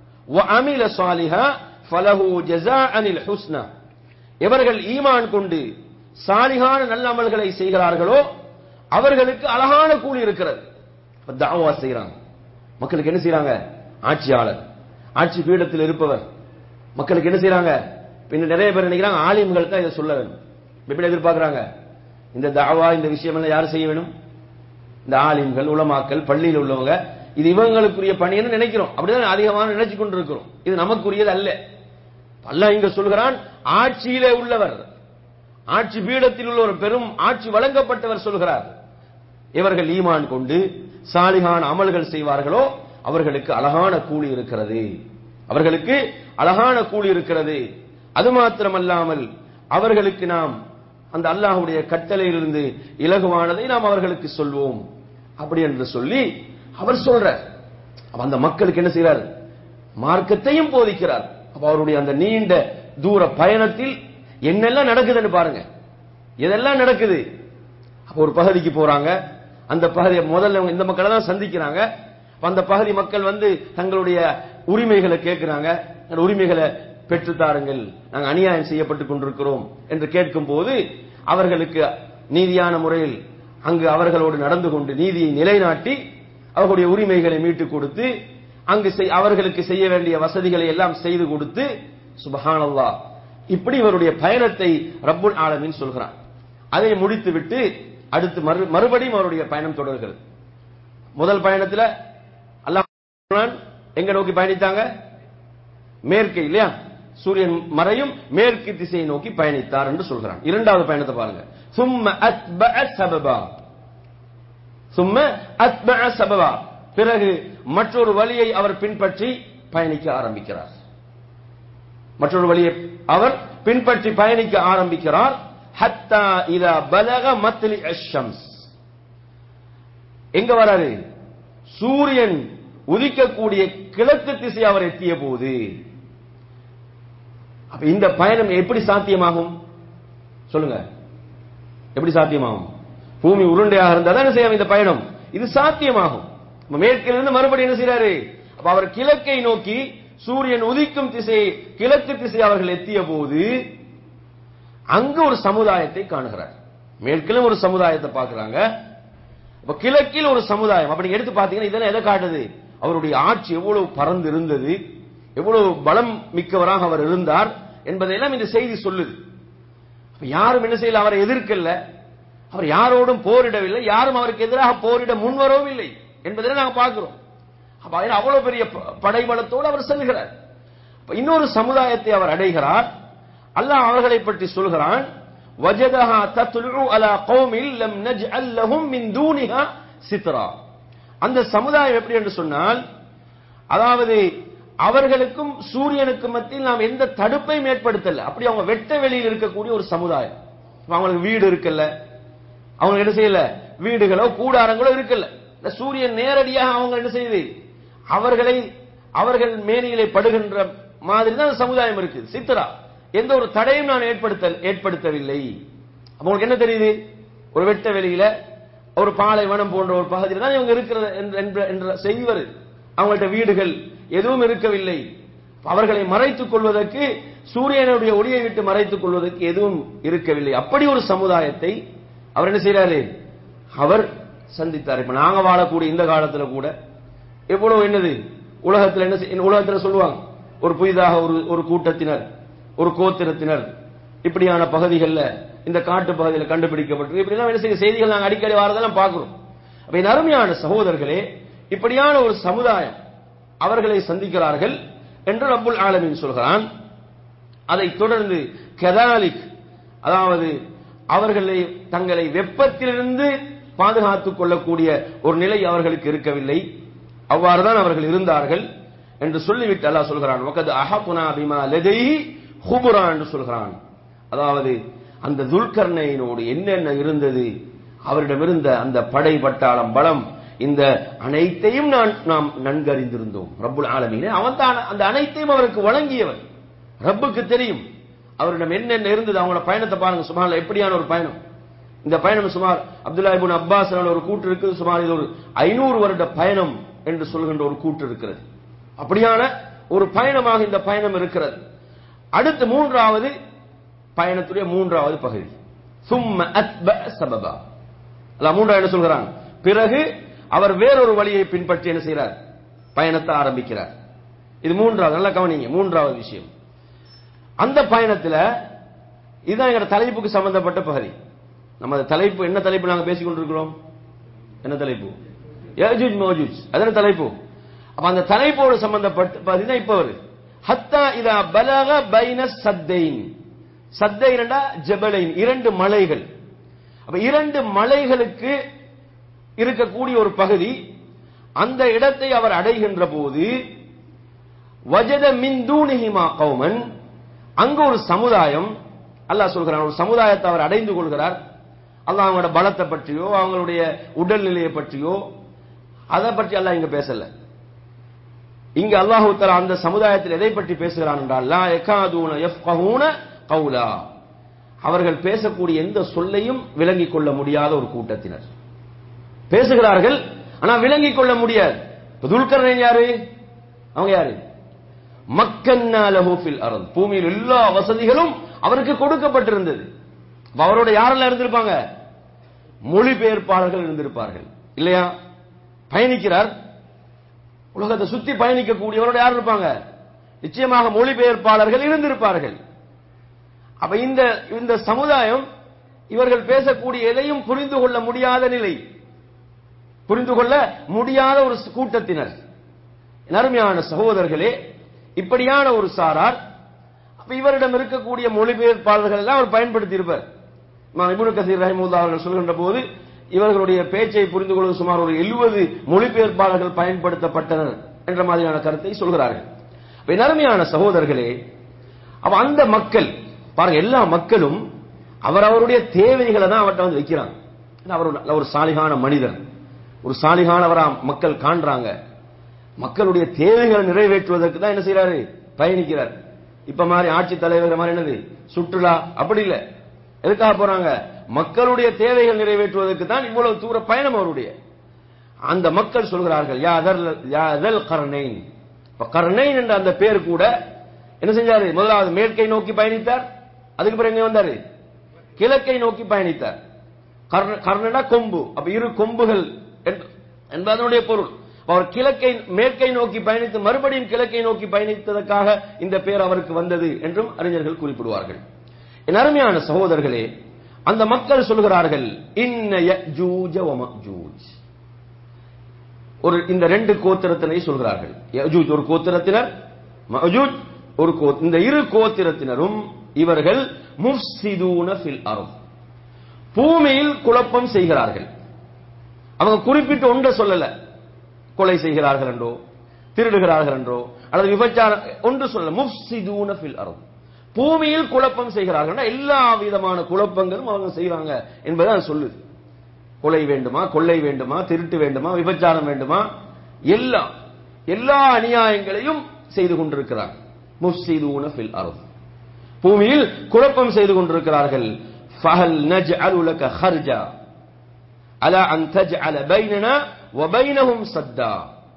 وعمل صالحا فله جزاء الحسنى எவர்கள் ஈமான் கொண்டு சாலிகான நல்ல அமல்களை செய்கிறார்களோ அவர்களுக்கு அழகான கூலி இருக்கிறது தாவா செய்யறாங்க மக்களுக்கு என்ன செய்யறாங்க ஆட்சியாளர் ஆட்சி பீடத்தில் இருப்பவர் மக்களுக்கு என்ன செய்யறாங்க பின்ன நிறைய பேர் நினைக்கிறாங்க ஆலிம்கள் தான் இதை சொல்ல வேணும் எப்படி எதிர்பார்க்கறாங்க இந்த தாவா இந்த விஷயம் எல்லாம் யார் செய்ய வேணும் இந்த ஆலிம்கள் உலமாக்கல் பள்ளியில் உள்ளவங்க இது இவங்களுக்குரிய பணின்னு நினைக்கிறோம் அப்படிதான் அதிகமாக நினைச்சு கொண்டிருக்கிறோம் இது நமக்குரியது அல்ல அல்லாஹ் இங்க சொல்கிறான் ஆட்சியிலே உள்ளவர் ஆட்சி பீடத்தில் உள்ள ஒரு பெரும் ஆட்சி வழங்கப்பட்டவர் சொல்கிறார் இவர்கள் ஈமான் கொண்டு சாலிகான அமல்கள் செய்வார்களோ அவர்களுக்கு அழகான கூலி இருக்கிறது அவர்களுக்கு அழகான கூலி இருக்கிறது அது மாத்திரமல்லாமல் அவர்களுக்கு நாம் அந்த அல்லாஹுடைய கட்டளையிலிருந்து இலகுவானதை நாம் அவர்களுக்கு சொல்வோம் அப்படி என்று சொல்லி அவர் சொல்றார் அப்ப அந்த மக்களுக்கு என்ன செய்யறார் மார்க்கத்தையும் போதிக்கிறார் அப்ப அவருடைய அந்த நீண்ட தூர பயணத்தில் என்னெல்லாம் நடக்குதுன்னு பாருங்க எதெல்லாம் நடக்குது அப்ப ஒரு பகுதிக்கு போறாங்க அந்த பகுதியை முதல்ல இவங்க இந்த மக்களை தான் சந்திக்கிறாங்க அப்ப அந்த பகுதி மக்கள் வந்து தங்களுடைய உரிமைகளை கேட்கிறாங்க அந்த உரிமைகளை பெற்று தாருங்கள் நாங்கள் அநியாயம் செய்யப்பட்டு கொண்டிருக்கிறோம் என்று கேட்கும் போது அவர்களுக்கு நீதியான முறையில் அங்கு அவர்களோடு நடந்து கொண்டு நீதியை நிலைநாட்டி அவர்களுடைய உரிமைகளை மீட்டுக் கொடுத்து அங்கு செய்- அவர்களுக்கு செய்ய வேண்டிய வசதிகளை எல்லாம் செய்து கொடுத்து சுபஹானல்லா இப்படி இவருடைய பயணத்தை ரப்புல் ஆலமீன் சொல்கிறான் அதை முடித்துவிட்டு அடுத்து மறு மறுபடியும் அவருடைய பயணம் தொடர்கிறது முதல் பயணத்துல அல்லாஹ் சொல்றான், எங்க நோக்கி பயணித்தாங்க மேற்கு இல்லையா சூரியன் மறையும் மேற்கு திசையை நோக்கி பயணித்தார் என்று சொல்கிறான் இரண்டாவது பயணத்தை பாருங்க சும்ம அத்பஅ சபபா சும்ம அத்பஅ சபபா பிறகு மற்றொரு வழியை அவர் பின்பற்றி பயணிக்க ஆரம்பிக்கிறார் மற்றொரு வழியை அவர் பின்பற்றி பயணிக்க ஆரம்பிக்கிறார் ஹத்தா இதா பலக மத்லி அஷம்ஸ் எங்க வராரு சூரியன் உதிக்கக்கூடிய கிழக்கு திசை அவர் எத்திய போது அப்ப இந்த பயணம் எப்படி சாத்தியமாகும் சொல்லுங்க எப்படி சாத்தியமாகும் பூமி உருண்டையாக இருந்தா தான் என்ன செய்யும் இந்த பயணம் இது சாத்தியமாகும் அப்ப மேற்கிலிருந்து மறுபடியும் என்ன செய்யறாரு அப்ப அவர் கிழக்கை நோக்கி சூரியன் உதிக்கும் திசை கிழக்கு திசை அவர்கள் எத்திய போது அங்கு ஒரு சமுதாயத்தை காணுகிறார் மேற்கிலும் ஒரு சமுதாயத்தை பார்க்கறாங்க அப்ப கிழக்கில் ஒரு சமுதாயம் அப்படி எடுத்து பார்த்தீங்கன்னா இதெல்லாம் எதை காட்டுது அவருடைய ஆட்சி எவ்வளவு பறந்து இருந்தது எவ்வளவு பலம் மிக்கவராக அவர் இருந்தார் என்பதையெல்லாம் இந்த செய்தி சொல்லுது அப்ப யாரும் என்ன செய்யல அவரை எதிர்க்கல அவர் யாரோடும் போரிடவில்லை யாரும் அவருக்கு எதிராக போரிட முன்வரவும் இல்லை என்பதை நாங்க பார்க்கிறோம் அப்ப அவர் அவ்வளவு பெரிய ப- படைபலத்தோடு அவர் செல்கிறார் அப்ப இன்னொரு சமுதாயத்தை அவர் அடைகிறார் அல்லாஹ் அவர்களை பற்றி சொல்கிறான் வஜதஹா தத்லு அலா கௌமில் லம் நஜ்அல் லஹும் மின் தூனிஹா சித்ரா அந்த சமுதாயம் எப்படி என்று சொன்னால் அதாவது அவர்களுக்கும் சூரியனுக்கும் மத்தியில் நாம் எந்த தடுப்பையும் ஏற்படுத்தல அப்படி அவங்க வெட்ட வெளியில் இருக்கக்கூடிய ஒரு சமுதாயம் இப்ப அவங்களுக்கு வீடு இருக்குல்ல அவங்க என்ன செய்யல வீடுகளோ கூடாரங்களோ இருக்குல்ல இந்த சூரியன் நேரடியாக அவங்க என்ன செய்யுது அவர்களை அவர்கள் மேனியிலே படுகின்ற மாதிரி தான் அந்த சமுதாயம் இருக்கு சித்ரா எந்த ஒரு தடையும் நான் ஏற்படுத்த ஏற்படுத்தவில்லை அப்ப உங்களுக்கு என்ன தெரியுது ஒரு வெட்ட வெளியில ஒரு பாலைவனம் போன்ற ஒரு பகுதியில் தான் இவங்க இருக்கிறது என்ற- என்ற- என்ற செய்வர் அவங்கள்ட்ட வீடுகள் எதுவும் இருக்கவில்லை அவர்களை மறைத்துக் கொள்வதற்கு சூரியனுடைய ஒளியை விட்டு மறைத்துக் கொள்வதற்கு எதுவும் இருக்கவில்லை அப்படி ஒரு சமுதாயத்தை அவர் என்ன செய்யறாரு அவர் சந்தித்தார் இப்ப நாங்க வாழக்கூடிய இந்த காலத்துல கூட எவ்வளவு என்னது உலகத்துல என்ன செய்- உலகத்துல சொல்லுவாங்க ஒரு புதிதாக ஒரு ஒரு கூட்டத்தினர் ஒரு கோத்திரத்தினர் இப்படியான பகுதிகளில் இந்த காட்டு பகுதியில் கண்டுபிடிக்கப்பட்டு இப்படிலாம் என்ன செய்ய செய்திகள் நாங்கள் அடிக்கடி வாரதெல்லாம் பார்க்கிறோம் அப்ப என் அருமையான சகோதரர்களே இப்படியான ஒரு சமுதாயம் அவர்களை சந்திக்கிறார்கள் என்று ரப்புல் ஆலமீன் சொல்கிறான் அதைத் தொடர்ந்து கெதாலிக் அதாவது அவர்களை தங்களை வெப்பத்திலிருந்து பாதுகாத்துக் கொள்ளக்கூடிய ஒரு நிலை அவர்களுக்கு இருக்கவில்லை அவ்வாறுதான் அவர்கள் இருந்தார்கள் என்று சொல்லிவிட்டு அல்லாஹ் சொல்கிறான் வகது அஹகுனா பிமா லதைஹி ஹுபுரா என்று சொல்கிறான் அதாவது அந்த துல்கர்ணையினோடு என்னென்ன இருந்தது அவரிடம் இருந்த அந்த படை பட்டாளம் பலம் இந்த அனைத்தையும் நான் நாம் நன்கறிந்திருந்தோம் ரப்புல் ஆலமீனே அவன் தான் அந்த அனைத்தையும் அவருக்கு வழங்கியவர் ரப்புக்கு தெரியும் அவரிடம் என்னென்ன இருந்தது அவங்களோட பயணத்தை பாருங்க சுமார் எப்படியான ஒரு பயணம் இந்த பயணம் சுமார் அப்துல்லா இப்னு அப்பாஸ் ஒரு கூட்டு இருக்குது சுமார் இது ஒரு ஐநூறு வருட பயணம் என்று சொல்கின்ற ஒரு கூட்டு இருக்கிறது அப்படியான ஒரு பயணமாக இந்த பயணம் இருக்கிறது அடுத்து மூன்றாவது பயணத்துடைய மூன்றாவது பகுதி சும்ம அத்ப சபபா அல்லாஹ் மூன்றாவது என்ன சொல்கிறான் பிறகு அவர் வேறொரு வழியை பின்பற்றி என்ன செய்கிறார் பயணத்தை ஆரம்பிக்கிறார் இது மூன்றாவது நல்லா கவனிங்க மூன்றாவது விஷயம் அந்த பயணத்துல இதுதான் எங்க தலைப்புக்கு சம்பந்தப்பட்ட பகுதி நம்ம தலைப்பு என்ன தலைப்பு நாங்க பேசிக் கொண்டிருக்கிறோம் என்ன தலைப்பு யஜூஜ் மோஜூஜ் அதன தலைப்பு அப்ப அந்த தலைப்போடு சம்பந்தப்பட்ட பகுதி தான் இப்ப வருது ஹத்தா இதா பலக பைன சத்தைன் சத்தைன்டா ஜபலைன் இரண்டு மலைகள் அப்ப இரண்டு மலைகளுக்கு இருக்கக்கூடிய ஒரு பகுதி அந்த இடத்தை அவர் அடைகின்ற போது வஜத மின் தூணிஹிமா கௌமன் அங்க ஒரு சமுதாயம் அல்லாஹ் சொல்கிறான் ஒரு சமுதாயத்தை அவர் அடைந்து கொள்கிறார் அல்லாஹ் அவங்களோட பலத்தை பற்றியோ அவங்களுடைய உடல்நிலையை பற்றியோ அதை பற்றி அல்லாஹ் இங்க பேசல இங்க அல்லாஹு தஆலா அந்த சமுதாயத்தில் எதை பற்றி பேசுகிறான் என்றால் லா யகாதுன யஃப்கஹூன கௌலா அவர்கள் பேசக்கூடிய எந்த சொல்லையும் விளங்கிக் கொள்ள முடியாத ஒரு கூட்டத்தினர் பேசுகிறார்கள் ஆனா விளங்கிக் கொள்ள முடியாது இப்ப துல்கர்ணைன் யாரு அவங்க யாரு மக்கன்னா லஹு ஃபில் அர்த் பூமியில் எல்லா வசதிகளும் அவருக்கு கொடுக்கப்பட்டிருந்தது அப்ப அவரோட யாரெல்லாம் இருந்திருப்பாங்க மொழிபெயர்ப்பாளர்கள் இருந்திருப்பார்கள் இல்லையா பயணிக்கிறார் உலகத்தை சுத்தி பயணிக்கக்கூடியவரோட யார் இருப்பாங்க நிச்சயமாக மொழிபெயர்ப்பாளர்கள் இருந்திருப்பார்கள் அப்ப இந்த இந்த சமுதாயம் இவர்கள் பேசக்கூடிய எதையும் புரிந்து கொள்ள முடியாத நிலை புரிந்து கொள்ள முடியாத ஒரு கூட்டத்தினர் என் அருமையான சகோதரர்களே இப்படியான ஒரு சாரார் அப்ப இவரிடம் இருக்கக்கூடிய மொழிபெயர்ப்பாளர்கள் எல்லாம் அவர் பயன்படுத்தி இருப்பார் இபுனு கசீர் ரஹிமுல்லா அவர்கள் சொல்கின்ற போது இவர்களுடைய பேச்சை புரிந்து கொள்வது சுமார் ஒரு எழுபது மொழிபெயர்ப்பாளர்கள் பயன்படுத்தப்பட்டனர் என்ற மாதிரியான கருத்தை சொல்கிறார்கள் அப்ப என் அருமையான சகோதரர்களே அப்ப அந்த மக்கள் பாருங்க எல்லா மக்களும் அவரவருடைய தேவைகளை தான் அவர்கிட்ட வந்து வைக்கிறாங்க ஏன்னா அவர் ஒரு- ஒரு சாலிகான மனிதர் ஒரு சாலிகானவரா மக்கள் காண்றாங்க மக்களுடைய தேவைகளை நிறைவேற்றுவதற்கு தான் என்ன செய்யறாரு பயணிக்கிறார் இப்ப மாதிரி ஆட்சி தலைவர் மாதிரி என்னது சுற்றுலா அப்படி இல்ல எதுக்காக போறாங்க மக்களுடைய தேவைகள் நிறைவேற்றுவதற்கு தான் இவ்வளவு தூர பயணம் அவருடைய அந்த மக்கள் சொல்கிறார்கள் யா அதல் யா அதல் கர்ணைன் இப்ப கர்ணைன் என்ற அந்த பேர் கூட என்ன செஞ்சாரு முதலாவது மேற்கை நோக்கி பயணித்தார் அதுக்கு பிறகு எங்க வந்தாரு கிழக்கை நோக்கி பயணித்தார் கர்ண கர்ணனா கொம்பு அப்ப இரு கொம்புகள் என்ப- என்பது அதனுடைய பொருள் அவர் கிழக்கை மேற்கை நோக்கி பயணித்து மறுபடியும் கிழக்கை நோக்கி பயணித்ததற்காக இந்த பேர் அவருக்கு வந்தது என்றும் அறிஞர்கள் குறிப்பிடுவார்கள் என் அருமையான சகோதரர்களே அந்த மக்கள் சொல்கிறார்கள் இன்ன யஜூஜ வ மஜூஜ் ஒரு இந்த ரெண்டு கோத்திரத்தினை சொல்கிறார்கள் யஜூஜ் ஒரு கோத்திரத்தினர் மஜூஜ் ஒரு கோ இந்த இரு கோத்திரத்தினரும் இவர்கள் முஃப்சிதூன ஃபில் அர்த் பூமியில் குழப்பம் செய்கிறார்கள் அவங்க குறிப்பிட்டு ஒன்றை சொல்லல கொலை செய்கிறார்கள் என்றோ திருடுகிறார்கள் என்றோ அல்லது விபச்சாரம் ஒன்று சொல்லல முஃப்சிதூன ஃபில் அர்த் பூமியில் குழப்பம் செய்கிறார்கள் எல்லா விதமான குழப்பங்களும் அவங்க செய்றாங்க என்பதை அது சொல்லுது கொலை வேண்டுமா கொள்ளை வேண்டுமா திருட்டு வேண்டுமா விபச்சாரம் வேண்டுமா எல்லா எல்லா அநியாயங்களையும் செய்து கொண்டிருக்கிறார் முஃப்சிதூன ஃபில் அர்த் பூமியில் குழப்பம் செய்து கொண்டிருக்கிறார்கள் ஃபஹல் நஜ்அலு லக ஹர்ஜா அலா அன் தஜ்அல பைனனா வ பைனஹும் சத்தா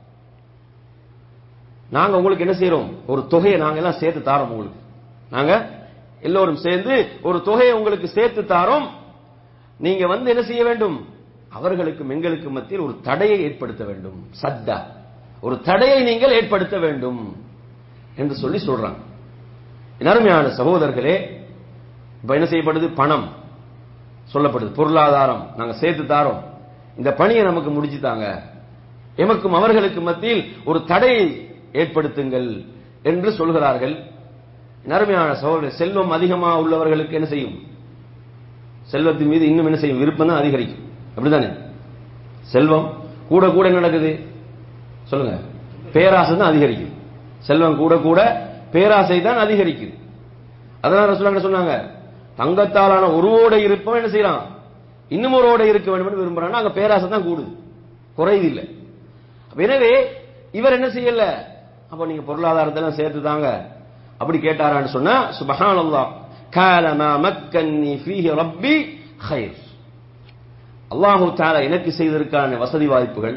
நாங்க உங்களுக்கு என்ன செய்றோம் ஒரு தொகையை நாங்க எல்லாம் சேர்த்து தாரோம் உங்களுக்கு நாங்க எல்லோரும் சேர்ந்து ஒரு தொகையை உங்களுக்கு சேர்த்து தாரோம் நீங்க வந்து என்ன செய்ய வேண்டும் அவர்களுக்கும் எங்களுக்கு மத்தியில் ஒரு தடையை ஏற்படுத்த வேண்டும் சத்தா ஒரு தடையை நீங்கள் ஏற்படுத்த வேண்டும் என்று சொல்லி சொல்றாங்க என் அருமையான சகோதரர்களே இப்ப என்ன செய்யப்படுது பணம் சொல்லப்படுது பொருளாதாரம் நாங்க சேர்த்து தாரோம் இந்த பணியை நமக்கு முடிச்சு தாங்க எமக்கும் அவர்களுக்கு மத்தியில் ஒரு தடையை ஏற்படுத்துங்கள் என்று சொல்கிறார்கள் என் அருமையான சகோதரர் செல்வம் அதிகமா உள்ளவர்களுக்கு என்ன செய்யும் செல்வத்தின் மீது இன்னும் என்ன செய்யும் விருப்பம் தான் அதிகரிக்கும் அப்படிதானே செல்வம் கூட கூட என்ன நடக்குது சொல்லுங்க பேராசை தான் அதிகரிக்கும் செல்வம் கூட கூட பேராசை தான் அதிகரிக்குது அதனால ரசூலுல்லாஹ் என்ன சொன்னாங்க தங்கத்தாலான ஒரு ஓடை இருப்பவன் என்ன செய்யறான் இன்னும் ஒரு ஓடை இருக்க வேண்டும் என்று விரும்புறான் அங்க பேராசை தான் கூடுது குறையுது இல்லை எனவே இவர் என்ன செய்யல அப்ப நீங்க பொருளாதாரத்தை எல்லாம் சேர்த்து தாங்க அப்படி கேட்டாரான்னு சொன்னா சுபஹானல்லாஹ் கால மா மக்கன்னி ஃபீஹி ரப்பி கைர் அல்லாஹு தாலா எனக்கு செய்திருக்கான வசதி வாய்ப்புகள்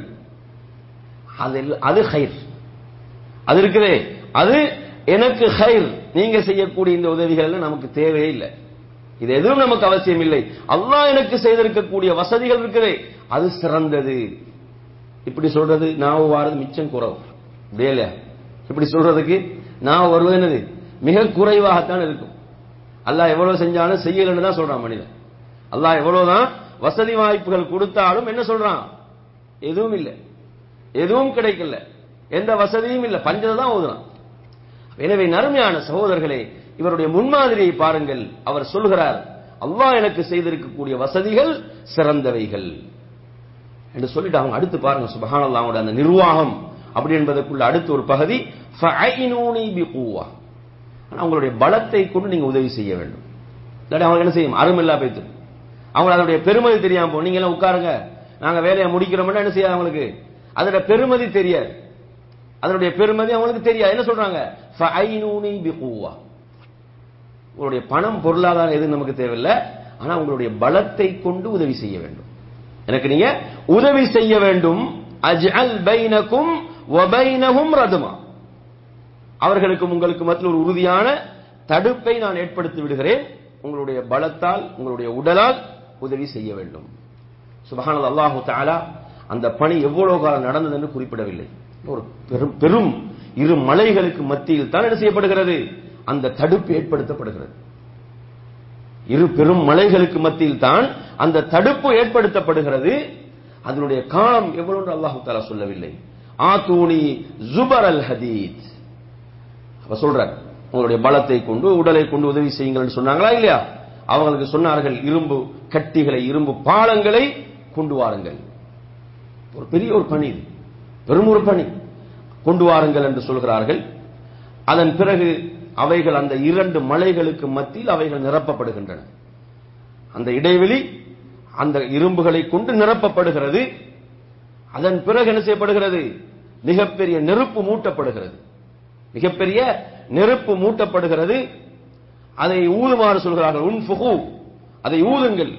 அது அது ஹைர் அது இருக்குதே அது எனக்கு ஹைர் நீங்க செய்யக்கூடிய இந்த உதவிகள் எல்லாம் நமக்கு தேவையே இல்லை இது எதுவும் நமக்கு அவசியம் இல்லை அல்லாஹ் எனக்கு செய்திருக்கக்கூடிய வசதிகள் இருக்குதே அது சிறந்தது இப்படி சொல்றது நான் வாரது மிச்சம் குறவு அப்படியே இல்லையா இப்படி சொல்றதுக்கு நான் வருவது என்னது மிக குறைவாகத்தான் இருக்கும் அல்லாஹ் எவ்வளவு செஞ்சாலும் செய்யலன்னு தான் சொல்றான் மனிதன் அல்லாஹ் எவ்வளவுதான் வசதி வாய்ப்புகள் கொடுத்தாலும் என்ன சொல்றான் எதுவும் இல்லை எதுவும் கிடைக்கல எந்த வசதியும் இல்லை பஞ்சதை தான் ஓதுறான் எனவே நறுமையான சகோதரர்களே இவருடைய முன்மாதிரியை பாருங்கள் அவர் சொல்கிறார் அல்லாஹ் எனக்கு செய்திருக்கக்கூடிய வசதிகள் சிறந்தவைகள் என்று சொல்லிட்டு அவங்க அடுத்து பாருங்க சுபஹானல்லாஹ் அவங்களுடைய அந்த நிர்வாகம் அப்படி என்பதற்குள்ள அடுத்த ஒரு பகுதி ஃபஐனூனி பிகுவா ஆனா அவங்களுடைய பலத்தை கொண்டு நீங்க உதவி செய்ய வேண்டும் இல்லாட்டி அவங்க என்ன செய்யும் அருமில்லா போய்த்து அவங்க அதனுடைய பெருமதி தெரியாம போ நீங்க எல்லாம் உட்காருங்க நாங்க வேலையை முடிக்கிறோம்னா என்ன செய்யாது அவங்களுக்கு அதோட பெருமதி தெரியாது அதனுடைய பெருமதி அவங்களுக்கு தெரியாது என்ன சொல்றாங்க ஃபஐனூனி பிகுவா உங்களுடைய பணம் பொருளாதாரம் எது நமக்கு தேவையில்லை ஆனா உங்களுடைய பலத்தை கொண்டு உதவி செய்ய வேண்டும் எனக்கு நீங்க உதவி செய்ய வேண்டும் அஜ்அல் பைனக்கும் வபைனஹும் ரதுமா அவர்களுக்கும் உங்களுக்கு மத்தியில் ஒரு உறுதியான தடுப்பை நான் ஏற்படுத்தி விடுகிறேன் உங்களுடைய பலத்தால் உங்களுடைய உடலால் உதவி செய்ய வேண்டும் சுபஹானது அல்லாஹு தாலா அந்த பணி எவ்வளவு காலம் நடந்தது என்று குறிப்பிடவில்லை ஒரு பெரும் பெரும் இரு மலைகளுக்கு மத்தியில் தான் என்ன செய்யப்படுகிறது அந்த தடுப்பு ஏற்படுத்தப்படுகிறது இரு பெரும் மலைகளுக்கு மத்தியில் தான் அந்த தடுப்பு ஏற்படுத்தப்படுகிறது அதனுடைய காலம் எவ்வளவு என்று அல்லாஹு தாலா சொல்லவில்லை ஆத்தூனி ஜுபர் அல் ஹதீத் அப்ப சொல்றார் உங்களுடைய பலத்தை கொண்டு உடலை கொண்டு உதவி செய்யுங்கள் சொன்னாங்களா இல்லையா அவங்களுக்கு சொன்னார்கள் இரும்பு கட்டிகளை இரும்பு பாலங்களை கொண்டு வாருங்கள் ஒரு பெரிய ஒரு பணி இது பெரும் ஒரு பணி கொண்டு வாருங்கள் என்று சொல்கிறார்கள் அதன் பிறகு அவைகள் அந்த இரண்டு மலைகளுக்கு மத்தியில் அவைகள் நிரப்பப்படுகின்றன அந்த இடைவெளி அந்த இரும்புகளை கொண்டு நிரப்பப்படுகிறது அதன் பிறகு என்ன செய்யப்படுகிறது மிகப்பெரிய நெருப்பு மூட்டப்படுகிறது மிகப்பெரிய நெருப்பு மூட்டப்படுகிறது அதை ஊதுமாறு சொல்கிறார்கள் உன் புகு அதை ஊதுங்கள்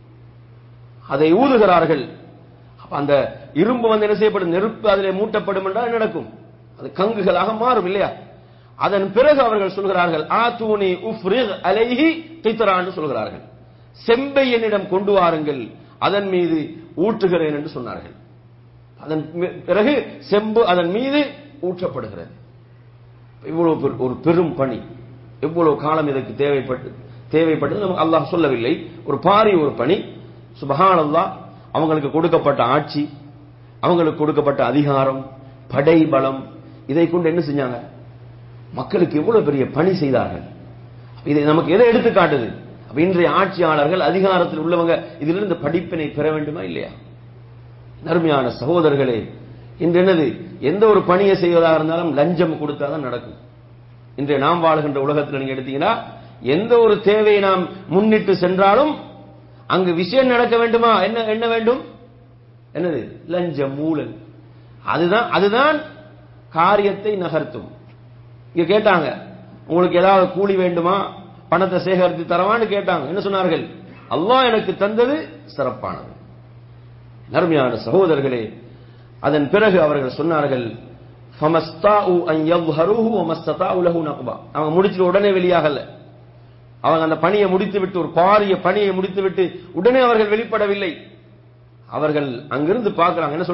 அதை ஊதுகிறார்கள் அந்த இரும்பு வந்து என்ன செய்யப்படும் நெருப்பு அதிலே மூட்டப்படும் என்றால் நடக்கும் அது கங்குகளாக மாறும் இல்லையா அதன் பிறகு அவர்கள் சொல்கிறார்கள் ஆத்தூனி உஃப்ரிக் அலைஹி கித்ரான்னு சொல்கிறார்கள் செம்பை என்னிடம் கொண்டு வாருங்கள் அதன் மீது ஊற்றுகிறேன் என்று சொன்னார்கள் அதன் பிறகு செம்பு அதன் மீது ஊற்றப்படுகிறது இவ்வளவு ஒரு பெரும் பணி எவ்வளவு காலம் இதற்கு தேவைப்பட்டு தேவைப்பட்டது நமக்கு அல்லாஹ் சொல்லவில்லை ஒரு பாரி ஒரு பணி சுபஹான் அல்லாஹ் அவங்களுக்கு கொடுக்கப்பட்ட ஆட்சி அவங்களுக்கு கொடுக்கப்பட்ட அதிகாரம் படை பலம் இதை கொண்டு என்ன செஞ்சாங்க மக்களுக்கு எவ்வளவு பெரிய பணி செய்தார்கள் இது நமக்கு எதை எடுத்து காட்டுது அப்ப இன்றைய ஆட்சியாளர்கள் அதிகாரத்தில் உள்ளவங்க இதிலிருந்து படிப்பினை பெற வேண்டுமா இல்லையா நறுமையான சகோதரர்களே இன்று என்னது எந்த ஒரு பணியை செய்வதாக இருந்தாலும் லஞ்சம் கொடுத்தாதான் நடக்கும் இன்றைய நாம் வாழ்கின்ற உலகத்தில் நீங்க எடுத்தீங்கன்னா எந்த ஒரு தேவையை நாம் முன்னிட்டு சென்றாலும் அங்கு விஷயம் நடக்க வேண்டுமா என்ன என்ன வேண்டும் என்னது லஞ்சம் ஊழல் அதுதான் அதுதான் காரியத்தை நகர்த்தும் இங்க கேட்டாங்க உங்களுக்கு ஏதாவது கூலி வேண்டுமா பணத்தை சேகரித்து தரவான்னு கேட்டாங்க என்ன சொன்னார்கள் அல்லாஹ் எனக்கு தந்தது சிறப்பானது நர்மையான சகோதரர்களே அதன் பிறகு அவர்கள் சொன்னார்கள் அவங்க முடிச்சுட்டு உடனே வெளியாகல அவங்க அந்த பணியை முடித்து விட்டு ஒரு பாரிய பணியை முடித்து விட்டு உடனே அவர்கள் வெளிப்படவில்லை அவர்கள் அங்கிருந்து பார்க்கிறாங்க என்ன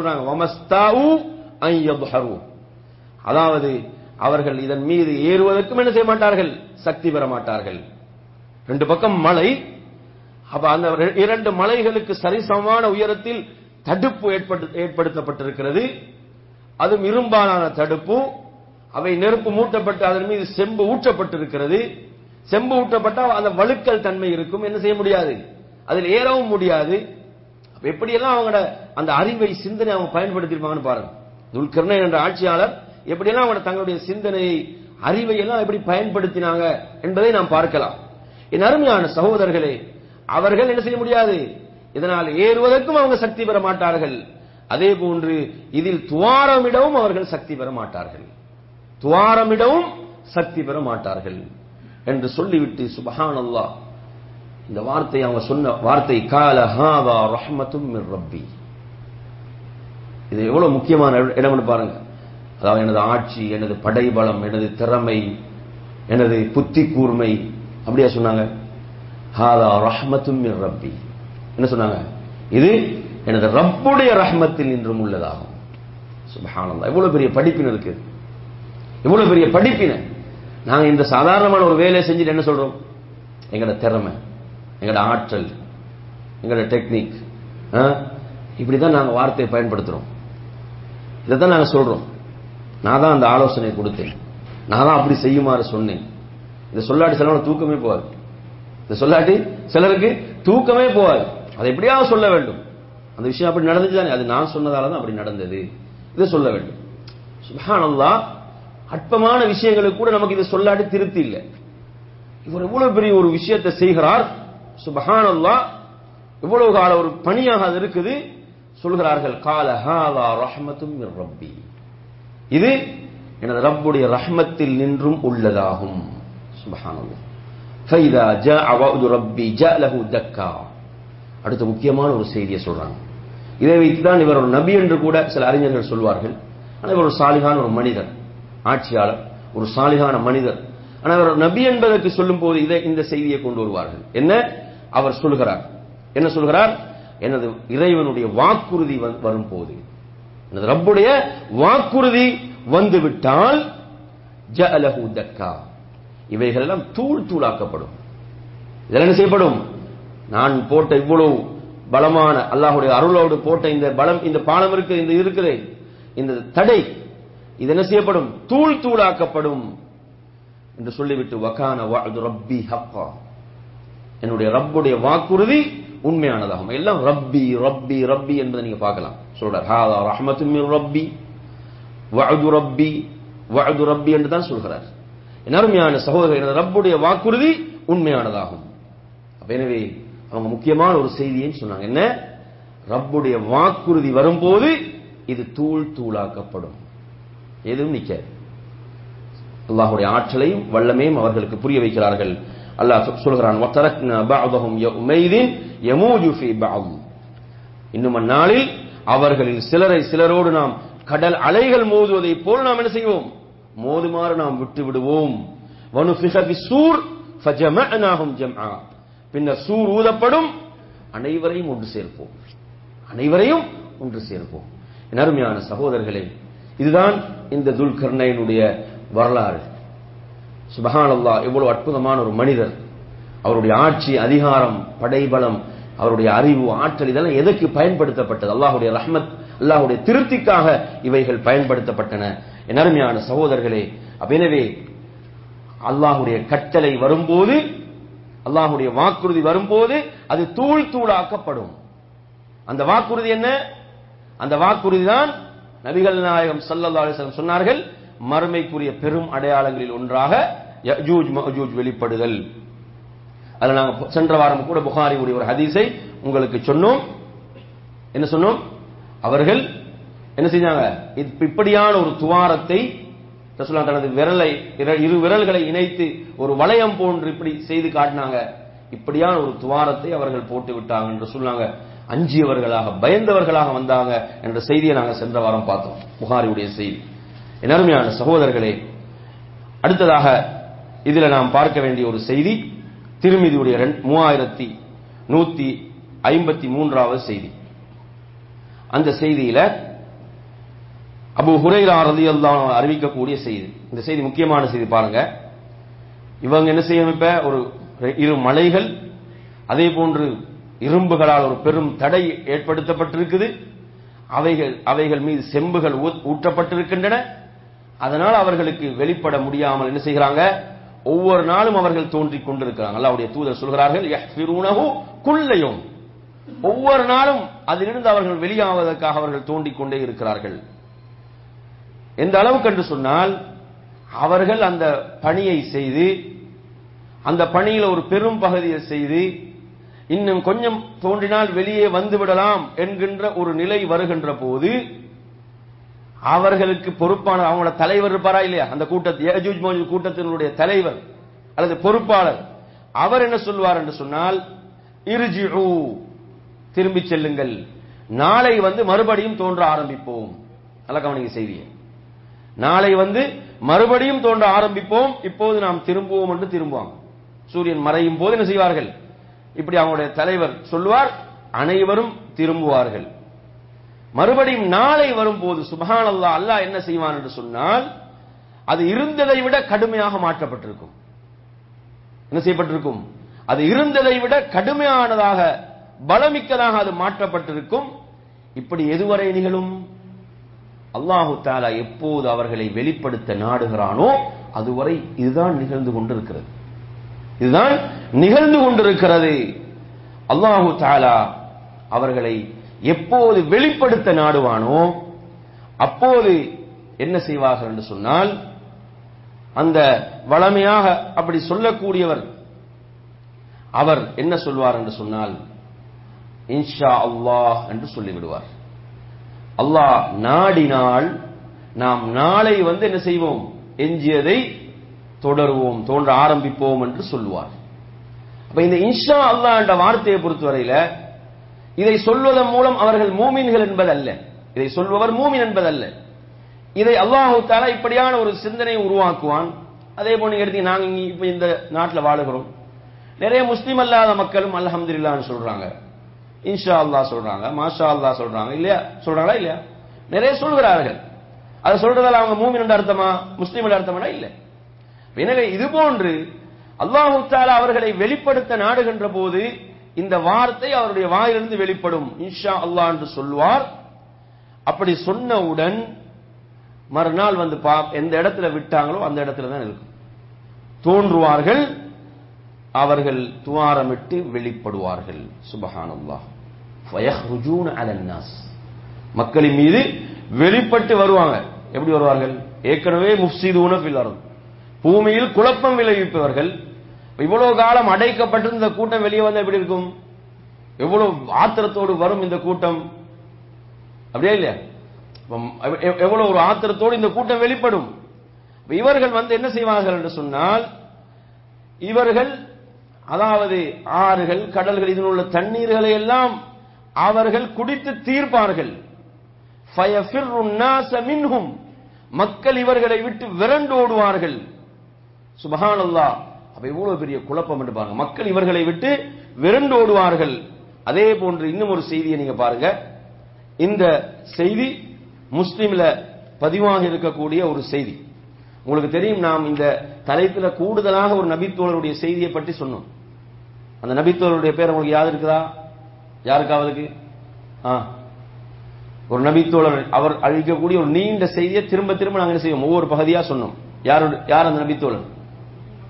சொல்றாங்க அதாவது அவர்கள் இதன் மீது ஏறுவதற்கும் என்ன செய்ய மாட்டார்கள் சக்தி பெற மாட்டார்கள் ரெண்டு பக்கம் மலை அப்ப அந்த இரண்டு மலைகளுக்கு சரிசமமான உயரத்தில் தடுப்பு ஏற்படுத்தப்பட்டிருக்கிறது அதுவும் இரும்பாலான தடுப்பு அவை நெருப்பு மூட்டப்பட்டு அதன் மீது செம்பு ஊற்றப்பட்டிருக்கிறது செம்பு ஊட்டப்பட்டால் அந்த வழுக்கல் தன்மை இருக்கும் என்ன செய்ய முடியாது அதில் ஏறவும் முடியாது எப்படியெல்லாம் அவங்களோட அந்த அறிவை சிந்தனை அவங்க பயன்படுத்தியிருப்பாங்கன்னு பாருங்க துல்கர்ணை என்ற ஆட்சியாளர் எப்படியெல்லாம் அவங்க தங்களுடைய சிந்தனையை அறிவை எல்லாம் எப்படி பயன்படுத்தினாங்க என்பதை நாம் பார்க்கலாம் என் அருமையான சகோதரர்களே அவர்கள் என்ன செய்ய முடியாது இதனால் ஏறுவதற்கும் அவங்க சக்தி பெற மாட்டார்கள் அதே போன்று இதில் துவாரமிடவும் அவர்கள் சக்தி பெற மாட்டார்கள் துவாரமிடவும் சக்தி பெற மாட்டார்கள் என்று சொல்லிவிட்டு சுபஹான் அல்லா இந்த வார்த்தை அவங்க சொன்ன வார்த்தை கால ஹாதா ரஹ்மத்தும் மிர் ரப்பி இது எவ்வளவு முக்கியமான இடம்னு பாருங்க அதாவது எனது ஆட்சி எனது படைபலம் எனது திறமை எனது புத்தி கூர்மை அப்படியா சொன்னாங்க ஹாதா ரஹ்மத்தும் மிர் ரப்பி என்ன சொன்னாங்க இது எனது ரப்புடைய ரஹ்மத்தில் இன்றும் உள்ளதாகும் சுபஹானந்தா எவ்வளவு பெரிய படிப்பின இருக்கு எவ்வளவு பெரிய படிப்பின நாங்க இந்த சாதாரணமான ஒரு வேலையை செஞ்சுட்டு என்ன சொல்றோம் எங்களோட திறமை எங்களோட ஆற்றல் எங்களோட டெக்னிக் இப்படிதான் நாங்க வார்த்தையை பயன்படுத்துறோம் இதை தான் நாங்க சொல்றோம் நான் தான் அந்த ஆலோசனை கொடுத்தேன் நான் தான் அப்படி செய்யுமாறு சொன்னேன் இதை சொல்லாட்டி சிலவங்க தூக்கமே போகாது இதை சொல்லாட்டி சிலருக்கு தூக்கமே போகாது அதை எப்படியாவது சொல்ல வேண்டும் அந்த விஷயம் அப்படி நடந்துச்சு தானே அது நான் சொன்னதால தான் அப்படி நடந்தது இதை சொல்ல வேண்டும் சுபஹானல்லா அற்பமான விஷயங்களுக்கு கூட நமக்கு இதை சொல்லாட்டி திருப்தி இல்லை இவர் எவ்வளவு பெரிய ஒரு விஷயத்தை செய்கிறார் சுபஹானல்லா இவ்வளவு கால ஒரு பணியாக அது இருக்குது சொல்கிறார்கள் கால ஹாதா ரஹ்மத்தும் ரப்பி இது எனது ரப்புடைய ரஹ்மத்தில் நின்றும் உள்ளதாகும் சுபஹானல்லா ஃபைதா ஜாஅ வஅது ரப்பி ஜாஅ லஹு தக்கா அடுத்த முக்கியமான ஒரு செய்தியை சொல்றாங்க இதை வைத்துதான் இவர் ஒரு நபி என்று கூட சில அறிஞர்கள் சொல்வார்கள் ஆனால் இவர் ஒரு சாலிகான ஒரு மனிதர் ஆட்சியாளர் ஒரு சாலிகான மனிதர் ஆனால் அவர் நபி என்பதற்கு சொல்லும் போது இதை இந்த செய்தியை கொண்டு வருவார்கள் என்ன அவர் சொல்கிறார் என்ன சொல்கிறார் எனது இறைவனுடைய வாக்குறுதி வரும் போது எனது ரப்புடைய வாக்குறுதி வந்துவிட்டால் ஜஅலஹு தக்கா இவைகள் எல்லாம் தூள் தூளாக்கப்படும் இதெல்லாம் என்ன செய்யப்படும் நான் போட்ட இவ்வளவு பலமான அல்லாஹுடைய அருளோடு போட்ட இந்த பலம் இந்த பாலம் இருக்கு இந்த இருக்குது இந்த தடை இது என்ன செய்யப்படும் தூள் தூளாக்கப்படும் என்று சொல்லிவிட்டு வகான வஅது ரப்பி ஹக்கா என்னுடைய ரப்புடைய வாக்குறுதி உண்மையானதாகும் எல்லாம் ரப்பி ரப்பி ரப்பி என்பதை நீங்க பார்க்கலாம் சொல்றார் ஹாதா ரஹ்மத்து மின் ரப்பி வஅது ரப்பி வஅது ரப்பி என்று தான் சொல்கிறார் என் அருமையான சகோதரர் எனது ரப்புடைய வாக்குறுதி உண்மையானதாகும் எனவே அவங்க முக்கியமான ஒரு செய்தியை சொன்னாங்க என்ன ரப்புடைய வாக்குறுதி வரும்போது இது தூள் தூளாக்கப்படும் எதுவும் நிக்காது அல்லாஹுடைய ஆற்றலையும் வல்லமையும் அவர்களுக்கு புரிய வைக்கிறார்கள் அல்லாஹ் சொல்கிறான் وَتَرَكْنَا بَعْضَهُمْ يَوْمَئِذٍ يَمُوجُ فِي بَعْضٍ இன்னும் அந்நாளில் அவர்களில் சிலரை சிலரோடு நாம் கடல் அலைகள் மோதுவதை போல் நாம் என்ன செய்வோம் மோதுமாறு நாம் விட்டு விடுவோம் وَنُفِخَ فِي الصُّورِ فَجَمَعْنَاهُمْ جَمْعًا பின்னர் சூர் ஊதப்படும் அனைவரையும் ஒன்று சேர்ப்போம் அனைவரையும் ஒன்று சேர்ப்போம் என் அருமையான சகோதரர்களே இதுதான் இந்த துல்கர்ணையினுடைய வரலாறு சுபஹானல்லா எவ்வளவு அற்புதமான ஒரு மனிதர் அவருடைய ஆட்சி அதிகாரம் படைபலம் அவருடைய அறிவு ஆற்றல் இதெல்லாம் எதற்கு பயன்படுத்தப்பட்டது அல்லாஹுடைய ரஹ்மத் அல்லாஹுடைய திருப்திக்காக இவைகள் பயன்படுத்தப்பட்டன என் அருமையான சகோதரர்களே எனவே அல்லாஹுடைய கட்டளை வரும்போது அல்லாஹுடைய வாக்குறுதி வரும்போது அது தூள் தூளாக்கப்படும் அந்த வாக்குறுதி என்ன அந்த வாக்குறுதி தான் நபிகள் நாயகம் ஸல்லல்லாஹு அலைஹி வஸல்லம் சொன்னார்கள் மறுமைக்குரிய பெரும் அடையாளங்களில் ஒன்றாக யஜூஜ் மஅஜூஜ் வெளிப்படுதல் அதுல நாங்க சென்ற வாரம் கூட புகாரி உடைய ஒரு ஹதீஸை உங்களுக்கு சொன்னோம் என்ன சொன்னோம் அவர்கள் என்ன செஞ்சாங்க இப்ப- இப்படியான ஒரு துவாரத்தை ரசூலுல்லாஹ் தனது விரலை இர- இரு விரல்களை இணைத்து ஒரு வளையம் போன்று இப்படி செய்து காட்டினாங்க இப்படியான ஒரு துவாரத்தை அவர்கள் போட்டு விட்டாங்க என்று சொன்னாங்க அஞ்சியவர்களாக பயந்தவர்களாக வந்தாங்க என்ற செய்தியை நாங்க சென்ற வாரம் பார்த்தோம் புகாரியுடைய செய்தி என் அருமையான சகோதரர்களே அடுத்ததாக இதுல நாம் பார்க்க வேண்டிய ஒரு செய்தி திருமிதியுடைய ரெண்- மூவாயிரத்தி நூத்தி ஐம்பத்தி மூன்றாவது செய்தி அந்த செய்தியில அபு ஹுரைரா ரலியல்லாஹு அன்ஹு அறிவிக்கக்கூடிய செய்தி இந்த செய்தி முக்கியமான செய்தி பாருங்க இவங்க என்ன செய்யணும் இப்ப ஒரு இரு மலைகள் அதே போன்று இரும்புகளால் ஒரு பெரும் தடை ஏற்படுத்தப்பட்டிருக்குது அவைகள் அவைகள் மீது செம்புகள் ஊத்- ஊற்றப்பட்டிருக்கின்றன அதனால் அவர்களுக்கு வெளிப்பட முடியாமல் என்ன செய்கிறாங்க ஒவ்வொரு நாளும் அவர்கள் தோன்றிக் கொண்டிருக்கிறாங்க அல்லாஹ்வுடைய தூதர் சொல்கிறார்கள் யஹ்ஃபிரூனஹு குல்லையும் ஒவ்வொரு நாளும் அதிலிருந்து அவர்கள் வெளியாவதற்காக அவர்கள் தோண்டிக் கொண்டே இருக்கிறார்கள் எந்த அளவுக்கு என்று சொன்னால் அவர்கள் அந்த பணியை செய்து அந்த பணியில ஒரு பெரும் பகுதியை செய்து இன்னும் கொஞ்சம் தோன்றினால் வெளியே வந்து விடலாம் என்கின்ற ஒரு நிலை வருகின்ற போது அவர்களுக்கு பொறுப்பான அவங்களோட தலைவர் இருப்பாரா இல்லையா அந்த கூட்டத்தை யஜூஜ் மோஜூஜ் கூட்டத்தினுடைய தலைவர் அல்லது பொறுப்பாளர் அவர் என்ன சொல்வார் என்று சொன்னால் இர்ஜிஉ திரும்பி செல்லுங்கள் நாளை வந்து மறுபடியும் தோன்ற ஆரம்பிப்போம் நல்ல கவனிங்க செய்தியை நாளை வந்து மறுபடியும் தோன்ற ஆரம்பிப்போம் இப்போது நாம் திரும்புவோம் என்று திரும்புவாங்க சூரியன் மறையும் போது என்ன செய்வார்கள் இப்படி அவங்களுடைய தலைவர் சொல்லுவார் அனைவரும் திரும்புவார்கள் மறுபடியும் நாளை வரும்போது சுபஹான் அல்லாஹ் அல்லாஹ் என்ன செய்வான் என்று சொன்னால் அது இருந்ததை விட கடுமையாக மாற்றப்பட்டிருக்கும் என்ன செய்யப்பட்டிருக்கும் அது இருந்ததை விட கடுமையானதாக பலமிக்கதாக அது மாற்றப்பட்டிருக்கும் இப்படி எதுவரை நிகழும் அல்லாஹு தாலா எப்போது அவர்களை வெளிப்படுத்த நாடுகிறானோ அதுவரை இதுதான் நிகழ்ந்து கொண்டிருக்கிறது இதுதான் நிகழ்ந்து கொண்டிருக்கிறது அல்லாஹு தாலா அவர்களை எப்போது வெளிப்படுத்த நாடுவானோ அப்போது என்ன செய்வார்கள் என்று சொன்னால் அந்த வளமையாக அப்படி சொல்லக்கூடியவர் அவர் என்ன சொல்வார் என்று சொன்னால் இன்ஷா அல்லாஹ் என்று சொல்லிவிடுவார் அல்லாஹ் நாடினால் நாம் நாளை வந்து என்ன செய்வோம் எஞ்சியதை தொடருவோம் தோன்ற ஆரம்பிப்போம் என்று சொல்லுவார் அப்ப இந்த இன்ஷா அல்லாஹ் என்ற வார்த்தையை பொறுத்தவரையில இதை சொல்வதன் மூலம் அவர்கள் மூமின்கள் என்பதல்ல இதை சொல்பவர் மூமின் என்பதல்ல இதை அல்லாஹு தாலா இப்படியான ஒரு சிந்தனையை உருவாக்குவான் அதே போல நீங்க எடுத்தீங்க நாங்க இங்க இப்ப இந்த நாட்டில் வாழுகிறோம் நிறைய முஸ்லீம் அல்லாத மக்களும் அல்ஹம்துலில்லாஹ்னு சொல்றாங்க இன்ஷா அல்லாஹ் சொல்றாங்க மாஷா அல்லாஹ் சொல்றாங்க இல்லையா சொல்றாங்களா இல்லையா நிறைய சொல்கிறார்கள் அதை சொல்றதால அவங்க மூமின் என்ற அர்த்தமா முஸ்லீம் என்ற அர்த்தமா இல்ல எனவே இது போன்று அல்லாஹு தாலா அவர்களை வெளிப்படுத்த நாடுகின்ற போது இந்த வார்த்தை அவருடைய வாயிலிருந்து வெளிப்படும் இன்ஷா அல்லாஹ் என்று சொல்வார் அப்படி சொன்னவுடன் மறுநாள் வந்து பா எந்த இடத்துல விட்டாங்களோ அந்த இடத்துல தான் இருக்கும் தோன்றுவார்கள் அவர்கள் துவாரமிட்டு வெளிப்படுவார்கள் சுபஹானல்லாஹ் ஃபயஹ்ருஜூன அலன்னாஸ் மக்களின் மீது வெளிப்பட்டு வருவாங்க எப்படி வருவார்கள் ஏற்கனவே முஃப்சிதூன ஃபில் அர்த் பூமியில் குழப்பம் விளைவிப்பவர்கள் இவ்வளவு காலம் அடைக்கப்பட்டிருந்த இந்த கூட்டம் வெளியே வந்தா எப்படி இருக்கும் எவ்வளவு ஆத்திரத்தோடு வரும் இந்த கூட்டம் அப்படியே இல்லையா இப்ப எவ்- எவ்வளவு ஒரு ஆத்திரத்தோடு இந்த கூட்டம் வெளிப்படும் இப்ப இவர்கள் வந்து என்ன செய்வார்கள் என்று சொன்னால் இவர்கள் அதாவது ஆறுகள் கடல்கள் இதில் உள்ள தண்ணீர்களை எல்லாம் அவர்கள் குடித்து தீர்ப்பார்கள் ஃபயஃபிர்ரு النَّاسَ மின்ஹும் மக்கள் இவர்களை விட்டு விரண்டோடுவார்கள் சுபஹானல்லாஹ் அப்ப இவ்வளவு பெரிய குழப்பம் என்று பாருங்க மக்கள் இவர்களை விட்டு விரண்டோடுவார்கள் அதே போன்று இன்னும் ஒரு செய்தியை நீங்க பாருங்க இந்த செய்தி முஸ்லிம்ல பதிவாக இருக்கக்கூடிய ஒரு செய்தி உங்களுக்கு தெரியும் நாம் இந்த தலைப்புல கூடுதலாக ஒரு நபித்தோழருடைய செய்தியை பற்றி சொன்னோம் அந்த நபித்தோழருடைய பேர் உங்களுக்கு யாரு இருக்குதா யாருக்காவதுக்கு ஆ ஒரு நபித்தோழர் அவர் அழிக்கக்கூடிய ஒரு நீண்ட செய்தியை திரும்ப திரும்ப நாங்கள் என்ன செய்வோம் ஒவ்வொரு பகுதியா சொன்னோம் யாரோட யார் அந்த நபித்தோழர்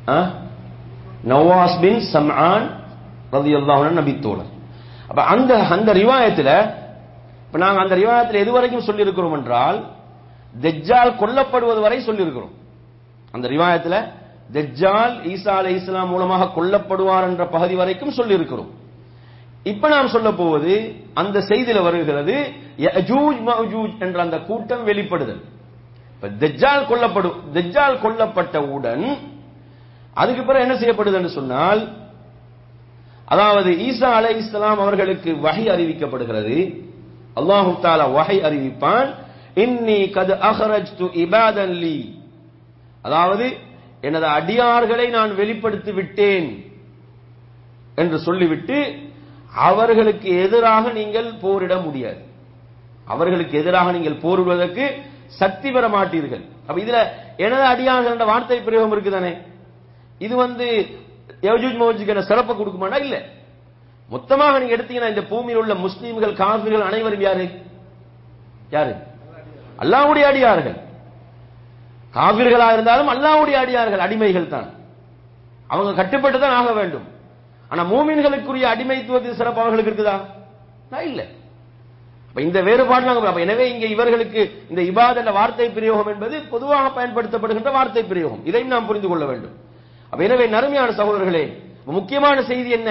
நவாஸ் பின் சம்ஆன் ரலியல்லாஹு அன்ஹு நபித்தோழர் அப்ப அந்த அந்த ரிவாயத்துல இப்ப நாங்க அந்த ரிவாயத்துல எது வரைக்கும் சொல்லி இருக்கிறோம் என்றால் தெஜ்ஜால் கொல்லப்படுவது வரை சொல்லி இருக்கிறோம் அந்த ரிவாயத்துல தெஜ்ஜால் ஈசா அலை இஸ்லாம் மூலமாக கொல்லப்படுவார் என்ற பகுதி வரைக்கும் சொல்லி இருக்கிறோம் இப்ப நாம் சொல்ல போவது அந்த செய்தியில வருகிறது யஜூஜ் மஜூஜ் என்ற அந்த கூட்டம் வெளிப்படுதல் இப்ப தெஜ்ஜால் கொல்லப்படும் தெஜ்ஜால் கொல்லப்பட்டவுடன் அதுக்கு பிறகு என்ன செய்யப்படுது என்று சொன்னால் அதாவது ஈசா அலை இஸ்லாம் அவர்களுக்கு வகை அறிவிக்கப்படுகிறது அல்லாஹு தாலா வகை அறிவிப்பான் இன்னி கது அஹரஜ்து இபாதன் லீ அதாவது எனது அடியார்களை நான் வெளிப்படுத்தி விட்டேன் என்று சொல்லிவிட்டு அவர்களுக்கு எதிராக நீங்கள் போரிட முடியாது அவர்களுக்கு எதிராக நீங்கள் போரிடுவதற்கு சக்தி பெற மாட்டீர்கள் அப்ப இதுல எனது அடியார்கள் என்ற வார்த்தை பிரயோகம் இருக்குதானே இது வந்து யஜூஜ் மௌஜுக்கு சிறப்பு கொடுக்குமாடா இல்ல மொத்தமாக நீங்க எடுத்தீங்கன்னா இந்த பூமியில் உள்ள முஸ்லீம்கள் காவிர்கள் அனைவரும் யாரு யாரு அல்லாவுடைய அடியார்கள் காவிர்களா இருந்தாலும் அல்லாவுடைய அடியார்கள் அடிமைகள் தான் அவங்க கட்டுப்பட்டு தான் ஆக வேண்டும் ஆனா மூமின்களுக்குரிய அடிமைத்துவத்தின் சிறப்பு அவர்களுக்கு இருக்குதா இல்ல அப்ப இந்த வேறுபாடு நாங்க எனவே இங்க இவர்களுக்கு இந்த இபாத் என்ற வார்த்தை பிரயோகம் என்பது பொதுவாக பயன்படுத்தப்படுகின்ற வார்த்தை பிரயோகம் இதையும் நாம் புரிந்து கொள்ள வேண்டும் அப்ப எனவே நறுமையான சகோதரர்களே முக்கியமான செய்தி என்ன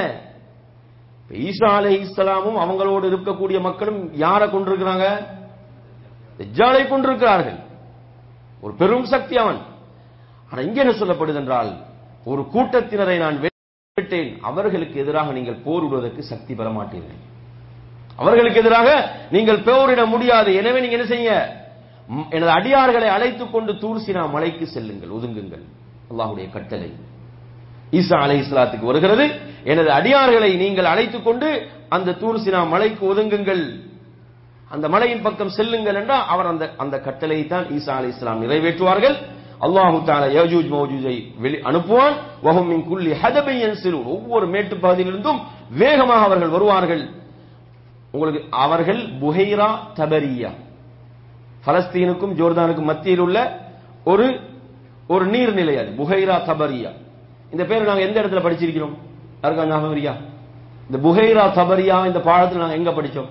ஈசா அலை இஸ்லாமும் அவங்களோடு இருக்கக்கூடிய மக்களும் யாரை கொண்டிருக்கிறாங்க தெஜ்ஜாலை கொண்டிருக்கிறார்கள் ஒரு பெரும் சக்தி அவன் ஆனா இங்க என்ன சொல்லப்படுது என்றால் ஒரு கூட்டத்தினரை நான் விட்டேன் அவர்களுக்கு எதிராக நீங்கள் போரிடுவதற்கு சக்தி பெற மாட்டீர்கள் அவர்களுக்கு எதிராக நீங்கள் போரிட முடியாது எனவே நீங்க என்ன செய்ய எனது அடியார்களை அழைத்துக் கொண்டு தூர்சினா மலைக்கு செல்லுங்கள் ஒதுங்குங்கள் அல்லாஹுடைய கட்டளை ஈசா அலை இஸ்லாத்துக்கு வருகிறது எனது அடியார்களை நீங்கள் அழைத்துக் கொண்டு அந்த தூர்சினா மலைக்கு ஒதுங்குங்கள் அந்த மலையின் பக்கம் செல்லுங்கள் என்றால் அவர் அந்த அந்த கட்டளையை தான் ஈசா அலி இஸ்லாம் நிறைவேற்றுவார்கள் அல்லாஹு தாலா யஜூஜ் மௌஜூஜை வெளி அனுப்புவான் வஹும் மின் குல்லி ஹதபை யன்சிலூன் ஒவ்வொரு மேட்டு பகுதியிலிருந்தும் வேகமாக அவர்கள் வருவார்கள் உங்களுக்கு அவர்கள் புஹைரா தபரியா பலஸ்தீனுக்கும் ஜோர்தானுக்கும் மத்தியில் உள்ள ஒரு ஒரு நீர்நிலை அது புஹைரா தபரியா இந்த பேர் நாங்க எந்த இடத்துல படிச்சிருக்கிறோம் யாருக்கா ஞாபகம் இருக்கா இந்த புஹைரா தபரியா இந்த பாடத்தில் நாங்க எங்க படிச்சோம்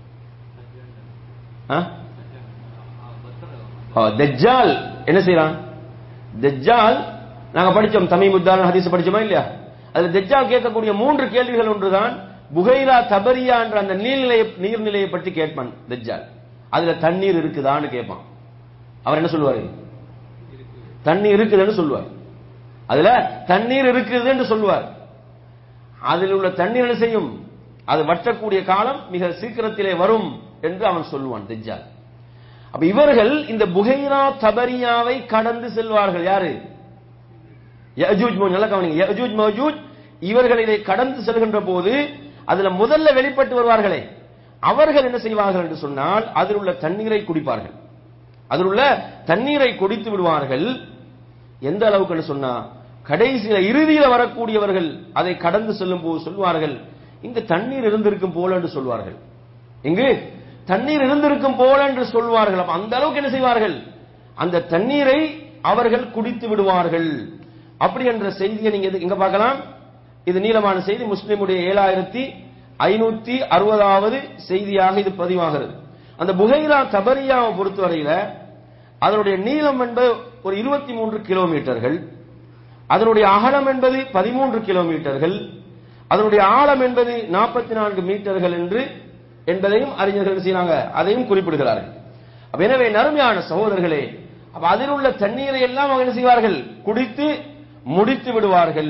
தெஜ்ஜால் என்ன செய்யறான் தெஜ்ஜால் நாங்க படிச்சோம் தமிமுத்தான ஹதீஸ் படிச்சோமா இல்லையா அதுல தெஜ்ஜால் கேட்கக்கூடிய மூன்று கேள்விகள் ஒன்றுதான் புகைரா தபரியா என்ற அந்த நீர்நிலையை நீர்நிலையை பற்றி கேட்பான் தெஜ்ஜால் அதுல தண்ணீர் இருக்குதான்னு கேட்பான் அவர் என்ன சொல்லுவாரு தண்ணீர் இருக்குதுன்னு சொல்லுவார் அதுல தண்ணீர் இருக்குது என்று சொல்லுவார் அதில் உள்ள தண்ணீர் என்ன செய்யும் அது வற்றக்கூடிய காலம் மிக சீக்கிரத்திலே வரும் என்று அவன் சொல்லுவான் தெஜ்ஜால் அப்ப இவர்கள் இந்த புகைரா தபரியாவை கடந்து செல்வார்கள் யாரு யஜூஜ் மௌஜூஜ் நல்ல கவனிங்க யஜூஜ் மௌஜூஜ் இவர்கள் இதை கடந்து செல்கின்ற போது அதுல முதல்ல வெளிப்பட்டு வருவார்களே அவர்கள் என்ன செய்வார்கள் என்று சொன்னால் அதில் உள்ள தண்ணீரை குடிப்பார்கள் அதில் உள்ள தண்ணீரை குடித்து விடுவார்கள் எந்த அளவுக்கு சொன்னா கடைசியில இறுதியில வரக்கூடியவர்கள் அதை கடந்து செல்லும் போது சொல்வார்கள் இங்கு தண்ணீர் இருந்திருக்கும் போல என்று சொல்வார்கள் இங்கு தண்ணீர் இருந்திருக்கும் போல என்று சொல்வார்கள் அப்ப அந்த அளவுக்கு என்ன செய்வார்கள் அந்த தண்ணீரை அவர்கள் குடித்து விடுவார்கள் அப்படி என்ற செய்தியை நீங்க இங்க பார்க்கலாம் இது நீளமான செய்தி முஸ்லிமுடைய ஏழாயிரத்தி ஐநூத்தி அறுபதாவது செய்தியாக இது பதிவாகிறது அந்த புகைரா தபரியாவை பொறுத்தவரையில அதனுடைய நீளம் என்பது ஒரு இருபத்தி மூன்று கிலோமீட்டர்கள் அதனுடைய அகலம் என்பது பதிமூன்று கிலோமீட்டர்கள் அதனுடைய ஆழம் என்பது நாற்பத்தி நான்கு மீட்டர்கள் என்று என்பதையும் அறிஞர்கள் செய்யறாங்க அதையும் குறிப்பிடுகிறார்கள் அப்ப எனவே நறுமையான சகோதரர்களே அப்ப அதில் உள்ள தண்ணீரை எல்லாம் அவங்க என்ன செய்வார்கள் குடித்து முடித்து விடுவார்கள்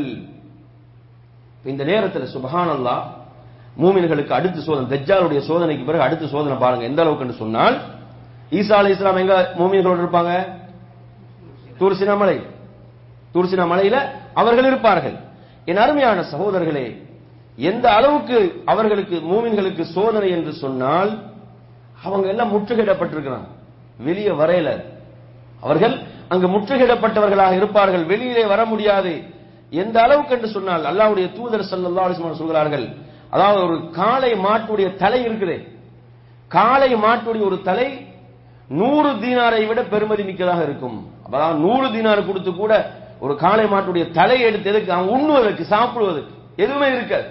இந்த நேரத்தில் சுபஹானல்லா மூமின்களுக்கு அடுத்த சோதனை தஜ்ஜாலுடைய சோதனைக்கு பிறகு அடுத்த சோதனை பாருங்க எந்த அளவுக்கு சொன்னால் ஈசா அலி இஸ்லாம் எங்க மூமின்களோடு இருப்பாங்க தூர்சினா மலை தூர்சினா மலையில அவர்கள் இருப்பார்கள் என் அருமையான சகோதரர்களே எந்த அளவுக்கு அவர்களுக்கு மூமின்களுக்கு சோதனை என்று சொன்னால் அவங்க எல்லாம் முற்றுகையிடப்பட்டிருக்கிறாங்க வெளியே வரையல அவர்கள் அங்கு முற்றுகையிடப்பட்டவர்களாக இருப்பார்கள் வெளியிலே வர முடியாது எந்த அளவுக்கு என்று சொன்னால் அல்லாவுடைய தூதர் சல்லா அலிஸ்மான் சொல்கிறார்கள் அதாவது ஒரு காளை மாட்டுடைய தலை இருக்குது காளை மாட்டுடைய ஒரு தலை நூறு தீனாரை விட பெருமதி மிக்கதாக இருக்கும் அதாவது நூறு தீனார் கொடுத்து கூட ஒரு காளை மாட்டுடைய தலையை எடுத்து எதுக்கு அவன் உண்ணுவதற்கு சாப்பிடுவதற்கு எதுவுமே இருக்காது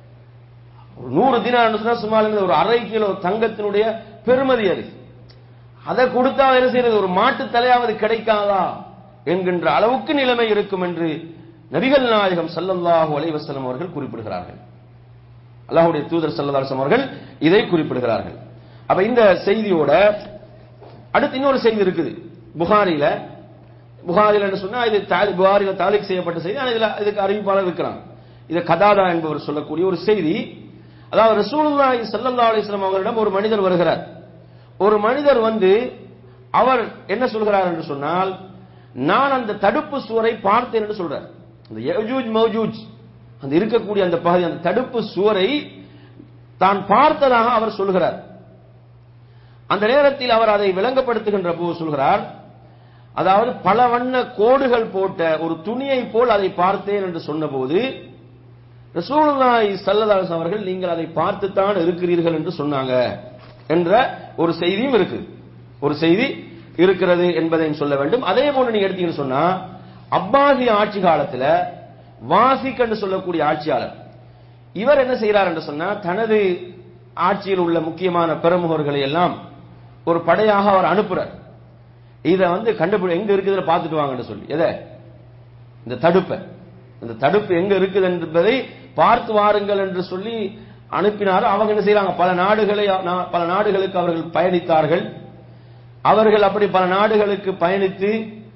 ஒரு நூறு தினம் சொன்னா சும்மா ஒரு அரை கிலோ தங்கத்தினுடைய பெருமதி அது அதை கொடுத்தா என்ன செய்யறது ஒரு மாட்டு தலையாவது கிடைக்காதா என்கின்ற அளவுக்கு நிலைமை இருக்கும் என்று நபிகள் நாயகம் சல்லல்லாஹு அலைவசலம் அவர்கள் குறிப்பிடுகிறார்கள் அல்லாஹுடைய தூதர் சல்லல்லாஹு அவர்கள் இதை குறிப்பிடுகிறார்கள் அப்ப இந்த செய்தியோட அடுத்து இன்னொரு செய்தி இருக்குது புகாரில புகாரில சொன்னா இது புகாரில தாலிக் செய்யப்பட்ட செய்தி ஆனா இதுல இதுக்கு அறிவிப்பாளர் இருக்கிறாங்க இது கதாதா என்பவர் சொல்லக்கூடிய ஒரு செய்தி அதாவது ரசூலுல்லாஹி ஸல்லல்லாஹு அலைஹி வஸல்லம் அவர்களிடம் ஒரு மனிதர் வருகிறார் ஒரு மனிதர் வந்து அவர் என்ன சொல்கிறார் என்று சொன்னால் நான் அந்த தடுப்பு சுவரை பார்த்தேன் என்று சொல்றார் அந்த யஜூஜ் மௌஜூஜ் அந்த இருக்கக்கூடிய அந்த பகுதி அந்த தடுப்பு சுவரை தான் பார்த்ததாக அவர் சொல்கிறார் அந்த நேரத்தில் அவர் அதை விளங்கப்படுத்துகின்ற போது சொல்கிறார் அதாவது பல வண்ண கோடுகள் போட்ட ஒரு துணியை போல் அதை பார்த்தேன் என்று சொன்னபோது ரசூலுல்லாஹி ஸல்லல்லாஹு அவர்கள் நீங்கள் அதை பார்த்துத்தான் இருக்கிறீர்கள் என்று சொன்னாங்க என்ற ஒரு செய்தியும் இருக்கு ஒரு செய்தி இருக்கிறது என்பதை சொல்ல வேண்டும் அதே போல நீங்க எடுத்தீங்கன்னு சொன்னா அப்பாசி ஆட்சி காலத்துல வாசிக் என்று சொல்லக்கூடிய ஆட்சியாளர் இவர் என்ன செய்யறார் என்று சொன்னா தனது ஆட்சியில் உள்ள முக்கியமான பிரமுகர்களை எல்லாம் ஒரு படையாக அவர் அனுப்புறார் இத வந்து கண்டுபிடி எங்க இருக்குதுல பார்த்துட்டு வாங்கன்னு சொல்லி எதை இந்த தடுப்பை இந்த தடுப்பு எங்க இருக்குது என்பதை பார்த்து வாருங்கள் என்று சொல்லி அனுப்பினார் அவங்க என்ன செய்யறாங்க பல நாடுகளை பல நாடுகளுக்கு அவர்கள் பயணித்தார்கள் அவர்கள் அப்படி பல நாடுகளுக்கு பயணித்து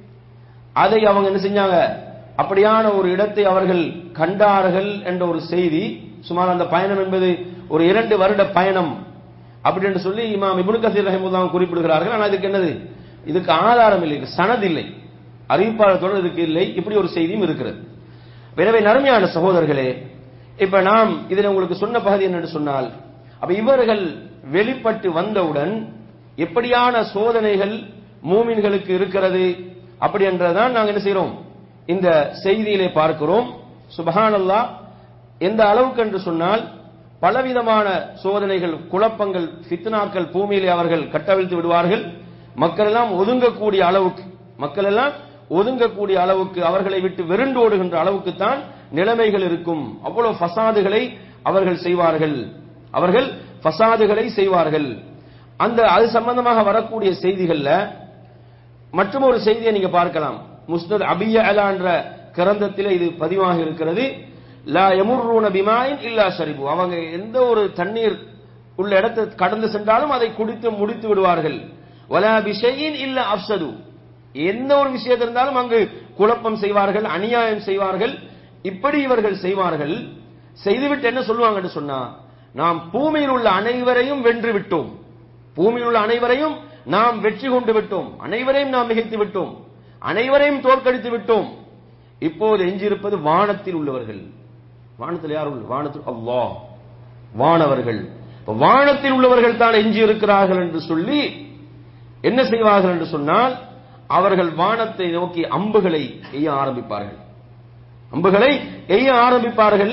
அதை அவங்க என்ன செஞ்சாங்க அப்படியான ஒரு இடத்தை அவர்கள் கண்டார்கள் என்ற ஒரு செய்தி சுமார் அந்த பயணம் என்பது ஒரு இரண்டு வருட பயணம் அப்படின்னு சொல்லி இமாம் இபுனு கசீர் ரஹிமுல்லாம் குறிப்பிடுகிறார்கள் ஆனால் இதுக்கு என்னது இதுக்கு ஆதாரம் இல்லை சனது இல்லை அறிவிப்பாளர் தொடர் இதுக்கு இல்லை இப்படி ஒரு செய்தியும் இருக்கிறது எனவே நறுமையான சகோதரர்களே இப்ப நாம் இதில் உங்களுக்கு சொன்ன பகுதி என்னன்னு சொன்னால் அப்ப இவர்கள் வெளிப்பட்டு வந்தவுடன் எப்படியான சோதனைகள் மூமின்களுக்கு இருக்கிறது அப்படி என்றதான் நாங்கள் என்ன செய்யறோம் இந்த செய்தியிலே பார்க்கிறோம் சுபஹானல்லா எந்த அளவுக்கு என்று சொன்னால் பலவிதமான சோதனைகள் குழப்பங்கள் ஃபித்னாக்கள் பூமியிலே அவர்கள் கட்டவிழ்த்து விடுவார்கள் மக்கள் எல்லாம் ஒதுங்கக்கூடிய அளவுக்கு மக்கள் எல்லாம் ஒதுங்கக்கூடிய அளவுக்கு அவர்களை விட்டு வெருண்டு ஓடுகின்ற அளவுக்கு தான் நிலைமைகள் இருக்கும் அவ்வளவு ஃபசாதுகளை அவர்கள் செய்வார்கள் அவர்கள் ஃபசாதுகளை செய்வார்கள் அந்த அது சம்பந்தமாக வரக்கூடிய செய்திகள்ல மற்றும் ஒரு செய்தியை நீங்க பார்க்கலாம் முஸ்னத் அபிய அலா என்ற கிரந்தத்தில் இது பதிவாக இருக்கிறது லா எமுர்ரூன பிமாயின் இல்லா ஷரிபு அவங்க எந்த ஒரு தண்ணீர் உள்ள இடத்தை கடந்து சென்றாலும் அதை குடித்து முடித்து விடுவார்கள் வலா பிஷையின் இல்ல அப்சது எந்த ஒரு விஷயத்தில் இருந்தாலும் அங்கு குழப்பம் செய்வார்கள் அநியாயம் செய்வார்கள் இப்படி இவர்கள் செய்வார்கள் செய்துவிட்டு என்ன சொல்லுவாங்கன்னு சொன்னா நாம் பூமியில் உள்ள அனைவரையும் வென்று விட்டோம் பூமியில் உள்ள அனைவரையும் நாம் வெற்றி கொண்டு விட்டோம் அனைவரையும் நாம் மிகைத்து விட்டோம் அனைவரையும் தோற்கடித்து விட்டோம் இப்போது எஞ்சியிருப்பது வானத்தில் உள்ளவர்கள் வானத்தில் யார் உள்ள வானத்தில் அல்லாஹ் வானவர்கள் வானத்தில் உள்ளவர்கள் தான் எஞ்சி இருக்கிறார்கள் என்று சொல்லி என்ன செய்வார்கள் என்று சொன்னால் அவர்கள் வானத்தை நோக்கி அம்புகளை எய்ய ஆரம்பிப்பார்கள் அம்புகளை எய்ய ஆரம்பிப்பார்கள்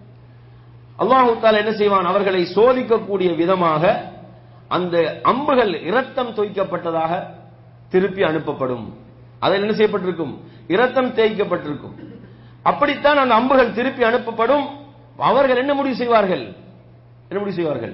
அல்லாஹு தாலா என்ன செய்வான் அவர்களை சோதிக்கக்கூடிய விதமாக அந்த அம்புகள் இரத்தம் தோய்க்கப்பட்டதாக திருப்பி அனுப்பப்படும் அதில் என்ன செய்யப்பட்டிருக்கும் இரத்தம் தேய்க்கப்பட்டிருக்கும் அப்படித்தான் அந்த அம்புகள் திருப்பி அனுப்பப்படும் அவர்கள் என்ன முடிவு செய்வார்கள் என்ன முடிவு செய்வார்கள்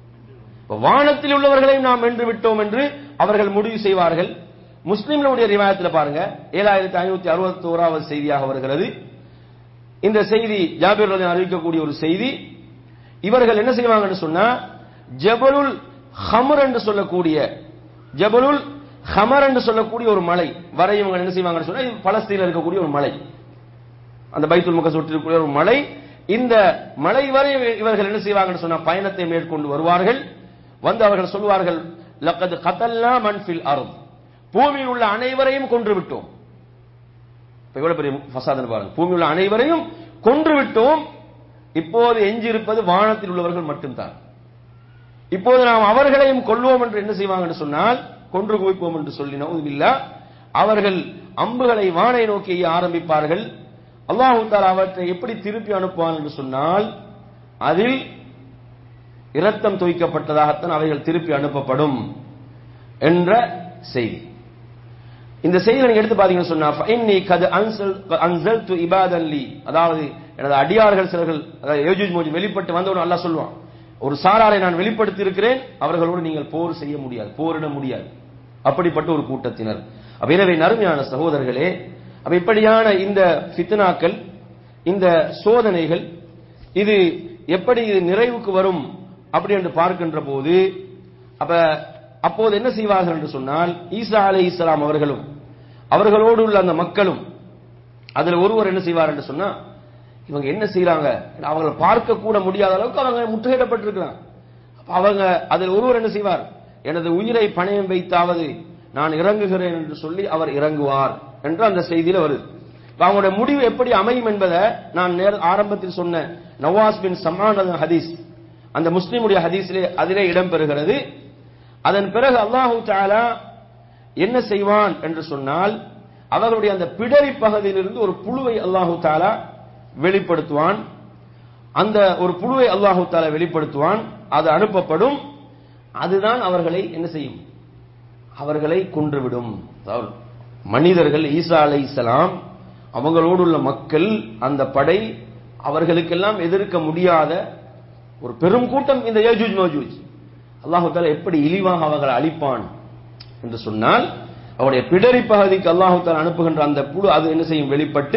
வானத்தில் உள்ளவர்களையும் நாம் வென்று விட்டோம் என்று அவர்கள் முடிவு செய்வார்கள் முஸ்லிம்களுடைய ரிவாயத்தில் பாருங்க ஏழாயிரத்தி ஐநூத்தி அறுபத்தி ஓராவது செய்தியாக வருகிறது இந்த செய்தி ஜாபீர் அறிவிக்கக்கூடிய ஒரு செய்தி இவர்கள் என்ன செய்வாங்கன்னு சொன்னா ஜபலுல் ஹமர் என்று சொல்லக்கூடிய ஜபலுல் ஹமர் என்று சொல்லக்கூடிய ஒரு மலை வரை இவங்க என்ன செய்வாங்கன்னு சொன்னா இது பலஸ்தீனில் இருக்கக்கூடிய ஒரு மலை அந்த பைத்துல் முக சுற்றிருக்கூடிய ஒரு மலை இந்த மலை வரை இவர்கள் என்ன செய்வாங்கன்னு சொன்னா பயணத்தை மேற்கொண்டு வருவார்கள் வந்து அவர்கள் சொல்வார்கள் லக்கது கத்தல்லா மன்ஃபில் அருள் பூமியில் உள்ள அனைவரையும் கொன்று விட்டோம் எவ்வளவு பெரிய ஃபசாதன் பாருங்க பூமியில் உள்ள அனைவரையும் கொன்று விட்டோம் இப்போது எஞ்சியிருப்பது வானத்தில் உள்ளவர்கள் மட்டும்தான் இப்போது நாம் அவர்களையும் கொள்வோம் என்று என்ன செய்வாங்க சொன்னால் கொன்று குவிப்போம் என்று சொல்லி நவுதுபில்லா அவர்கள் அம்புகளை வானை நோக்கி ஆரம்பிப்பார்கள் அல்லாஹு தாலா அவற்றை எப்படி திருப்பி அனுப்புவான் என்று சொன்னால் அதில் இரத்தம் தோய்க்கப்பட்டதாகத்தான் அவைகள் திருப்பி அனுப்பப்படும் என்ற செய்தி இந்த செய்தியை நீங்க எடுத்து பாத்தீங்கன்னு சொன்னா ஃபைன்னி கது அன்சல் அன்சல்து இபாதன் லீ அதாவது எனது அடியார்கள் சிலர்கள் அதாவது யஜூஜ் மோஜூஜ் வெளிப்பட்டு வந்தவன் அல்லாஹ் சொல்லுவான் ஒரு சாராரை நான் வெளிப்படுத்தி இருக்கிறேன் அவர்களோடு நீங்கள் போர் செய்ய முடியாது போரிட முடியாது அப்படிப்பட்ட ஒரு கூட்டத்தினர் அப்ப எனவே நறுமையான சகோதரர்களே அப்ப இப்படியான இந்த ஃபித்னாக்கள் இந்த சோதனைகள் இது எப்படி இது நிறைவுக்கு வரும் அப்படி என்று பார்க்கின்ற போது அப்ப அப்போது என்ன செய்வார்கள் என்று சொன்னால் ஈசா அலை இஸ்லாம் அவர்களும் அவர்களோடு உள்ள அந்த மக்களும் அதுல ஒருவர் என்ன செய்வார் என்று சொன்னா இவங்க என்ன செய்யறாங்க அவங்களை பார்க்க கூட முடியாத அளவுக்கு அவங்க முற்றுகையிடப்பட்டிருக்கிறாங்க அப்ப அவங்க அதில் ஒருவர் என்ன செய்வார் எனது உயிரை பணயம் வைத்தாவது நான் இறங்குகிறேன் என்று சொல்லி அவர் இறங்குவார் என்று அந்த செய்தியில வருது இப்ப அவங்களுடைய முடிவு எப்படி அமையும் என்பதை நான் நேர ஆரம்பத்தில் சொன்ன நவாஸ் பின் சமான் ஹதீஸ் அந்த முஸ்லிமுடைய ஹதீஸிலே அதிலே இடம்பெறுகிறது அதன் பிறகு அல்லாஹு தாலா என்ன செய்வான் என்று சொன்னால் அவர்களுடைய அந்த பிடரி பகுதியிலிருந்து ஒரு புழுவை அல்லாஹு தாலா வெளிப்படுத்துவான் அந்த ஒரு புழுவை அல்லாஹு தாலா வெளிப்படுத்துவான் அது அனுப்பப்படும் அதுதான் அவர்களை என்ன செய்யும் அவர்களை கொன்றுவிடும் அதாவது மனிதர்கள் ஈசா அலை இஸ்லாம் அவங்களோடு உள்ள மக்கள் அந்த படை அவர்களுக்கெல்லாம் எதிர்க்க முடியாத ஒரு பெரும் கூட்டம் இந்த யஜூஜ் மஜூஜ் அல்லாஹு தாலா எப்படி இழிவாக அவர்களை அழிப்பான் என்று சொன்னால் அவருடைய பிடரி பகுதிக்கு அல்லாஹு தாலா அனுப்புகின்ற அந்த புழு அது என்ன செய்யும் வெளிப்பட்டு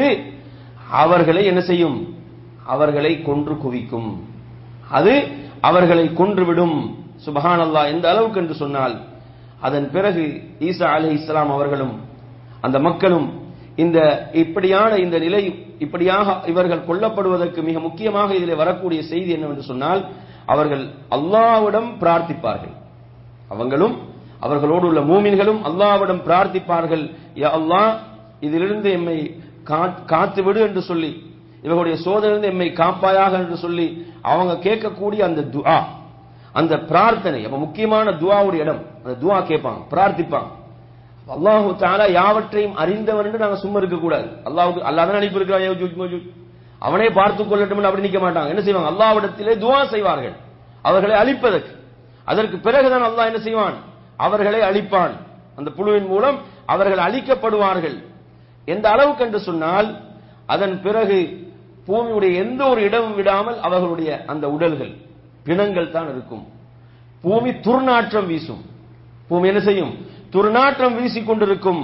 அவர்களை என்ன செய்யும் அவர்களை கொன்று குவிக்கும் அது அவர்களை கொன்றுவிடும் சுபஹான் அல்லாஹ் எந்த அளவுக்கு என்று சொன்னால் அதன் பிறகு ஈசா அலி இஸ்லாம் அவர்களும் அந்த மக்களும் இந்த இப்படியான இந்த நிலை இப்படியாக இவர்கள் கொல்லப்படுவதற்கு மிக முக்கியமாக இதில் வரக்கூடிய செய்தி என்னவென்று சொன்னால் அவர்கள் அல்லாவிடம் பிரார்த்திப்பார்கள் அவங்களும் அவர்களோடு உள்ள மூமின்களும் அல்லாவிடம் பிரார்த்திப்பார்கள் யா அல்லாஹ் இதிலிருந்து எம்மை காத்து விடு என்று சொல்லி இவர்களுடைய சோதனையிலிருந்து எம்மை காப்பாயாக என்று சொல்லி அவங்க கேட்கக்கூடிய அந்த துஆ அந்த பிரார்த்தனை அப்ப முக்கியமான துவாவுடைய இடம் அந்த துவா கேட்பாங்க பிரார்த்திப்பாங்க அல்லாஹு தாலா யாவற்றையும் அறிந்தவன் என்று நாங்க சும்மா இருக்க கூடாது அல்லாஹுக்கு அல்லாதான் அனுப்பி இருக்கிறான் அவனே பார்த்து கொள்ளட்டும் அப்படி நிக்க மாட்டாங்க என்ன செய்வாங்க அல்லாவிடத்திலே துவா செய்வார்கள் அவர்களை அழிப்பதற்கு அதற்கு பிறகுதான் அல்லாஹ் என்ன செய்வான் அவர்களை அழிப்பான் அந்த புழுவின் மூலம் அவர்கள் அழிக்கப்படுவார்கள் எந்த அளவுக்கு என்று சொன்னால் அதன் பிறகு பூமியுடைய எந்த ஒரு இடமும் விடாமல் அவர்களுடைய அந்த உடல்கள் பிணங்கள் தான் இருக்கும் பூமி துர்நாற்றம் வீசும் பூமி என்ன செய்யும் துர்நாற்றம் வீசிக் கொண்டிருக்கும்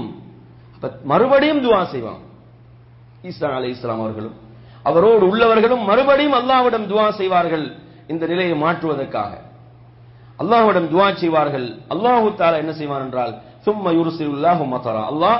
மறுபடியும் துவா செய்வாங்க ஈசா அலை இஸ்லாம் அவர்களும் அவரோடு உள்ளவர்களும் மறுபடியும் அல்லாவிடம் துவா செய்வார்கள் இந்த நிலையை மாற்றுவதற்காக அல்லாஹ்விடம் துவா செய்வார்கள் அல்லாஹு தாலா என்ன செய்வான் என்றால் சும்ம யுருசில்லாஹு மத்தரா அல்லாஹ்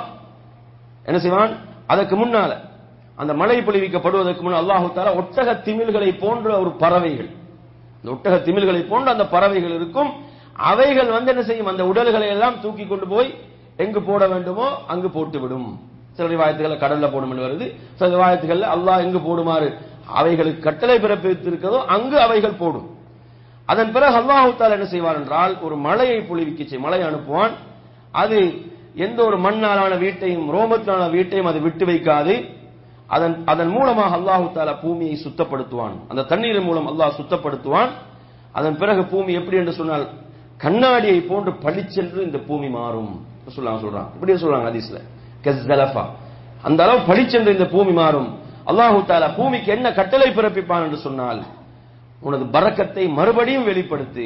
என்ன செய்வான் அதற்கு முன்னால அந்த மழை பொழிவிக்கப்படுவதற்கு முன்னால் அல்லாஹு தாலா ஒட்டக திமில்களை போன்ற ஒரு பறவைகள் இந்த ஒட்டக திமில்களை போன்ற அந்த பறவைகள் இருக்கும் அவைகள் வந்து என்ன செய்யும் அந்த உடல்களை எல்லாம் தூக்கி கொண்டு போய் எங்கு போட வேண்டுமோ அங்கு போட்டு விடும் சில ரிவாயத்துகளை கடல்ல போடும் என்று வருது சில ரிவாயத்துகள்ல அல்லாஹ் எங்கு போடுமாறு அவைகளுக்கு கட்டளை பிறப்பித்திருக்கிறதோ அங்கு அவைகள் போடும் அதன் பிறகு அல்லாஹு தாலா என்ன செய்வார் என்றால் ஒரு மலையை பொழிவிக்க செய் மலை அனுப்புவான் அது எந்த ஒரு மண்ணாலான வீட்டையும் ரோமத்தினான வீட்டையும் அது விட்டு வைக்காது அதன் அதன் மூலமாக அல்லாஹு தாலா பூமியை சுத்தப்படுத்துவான் அந்த தண்ணீரின் மூலம் அல்லாஹ் சுத்தப்படுத்துவான் அதன் பிறகு பூமி எப்படி என்று சொன்னால் கண்ணாடியை போன்று பளிச்சென்று இந்த பூமி மாறும் சொல்லாங்க சொல்றாங்க இப்படியே சொல்றாங்க ஹதீஸ்ல கஸ்ஸலஃபா அந்த அளவு பளிச்சென்று இந்த பூமி மாறும் அல்லாஹு தாலா பூமிக்கு என்ன கட்டளை பிறப்பிப்பான் என்று சொன்னால் உனது பரக்கத்தை மறுபடியும் வெளிப்படுத்து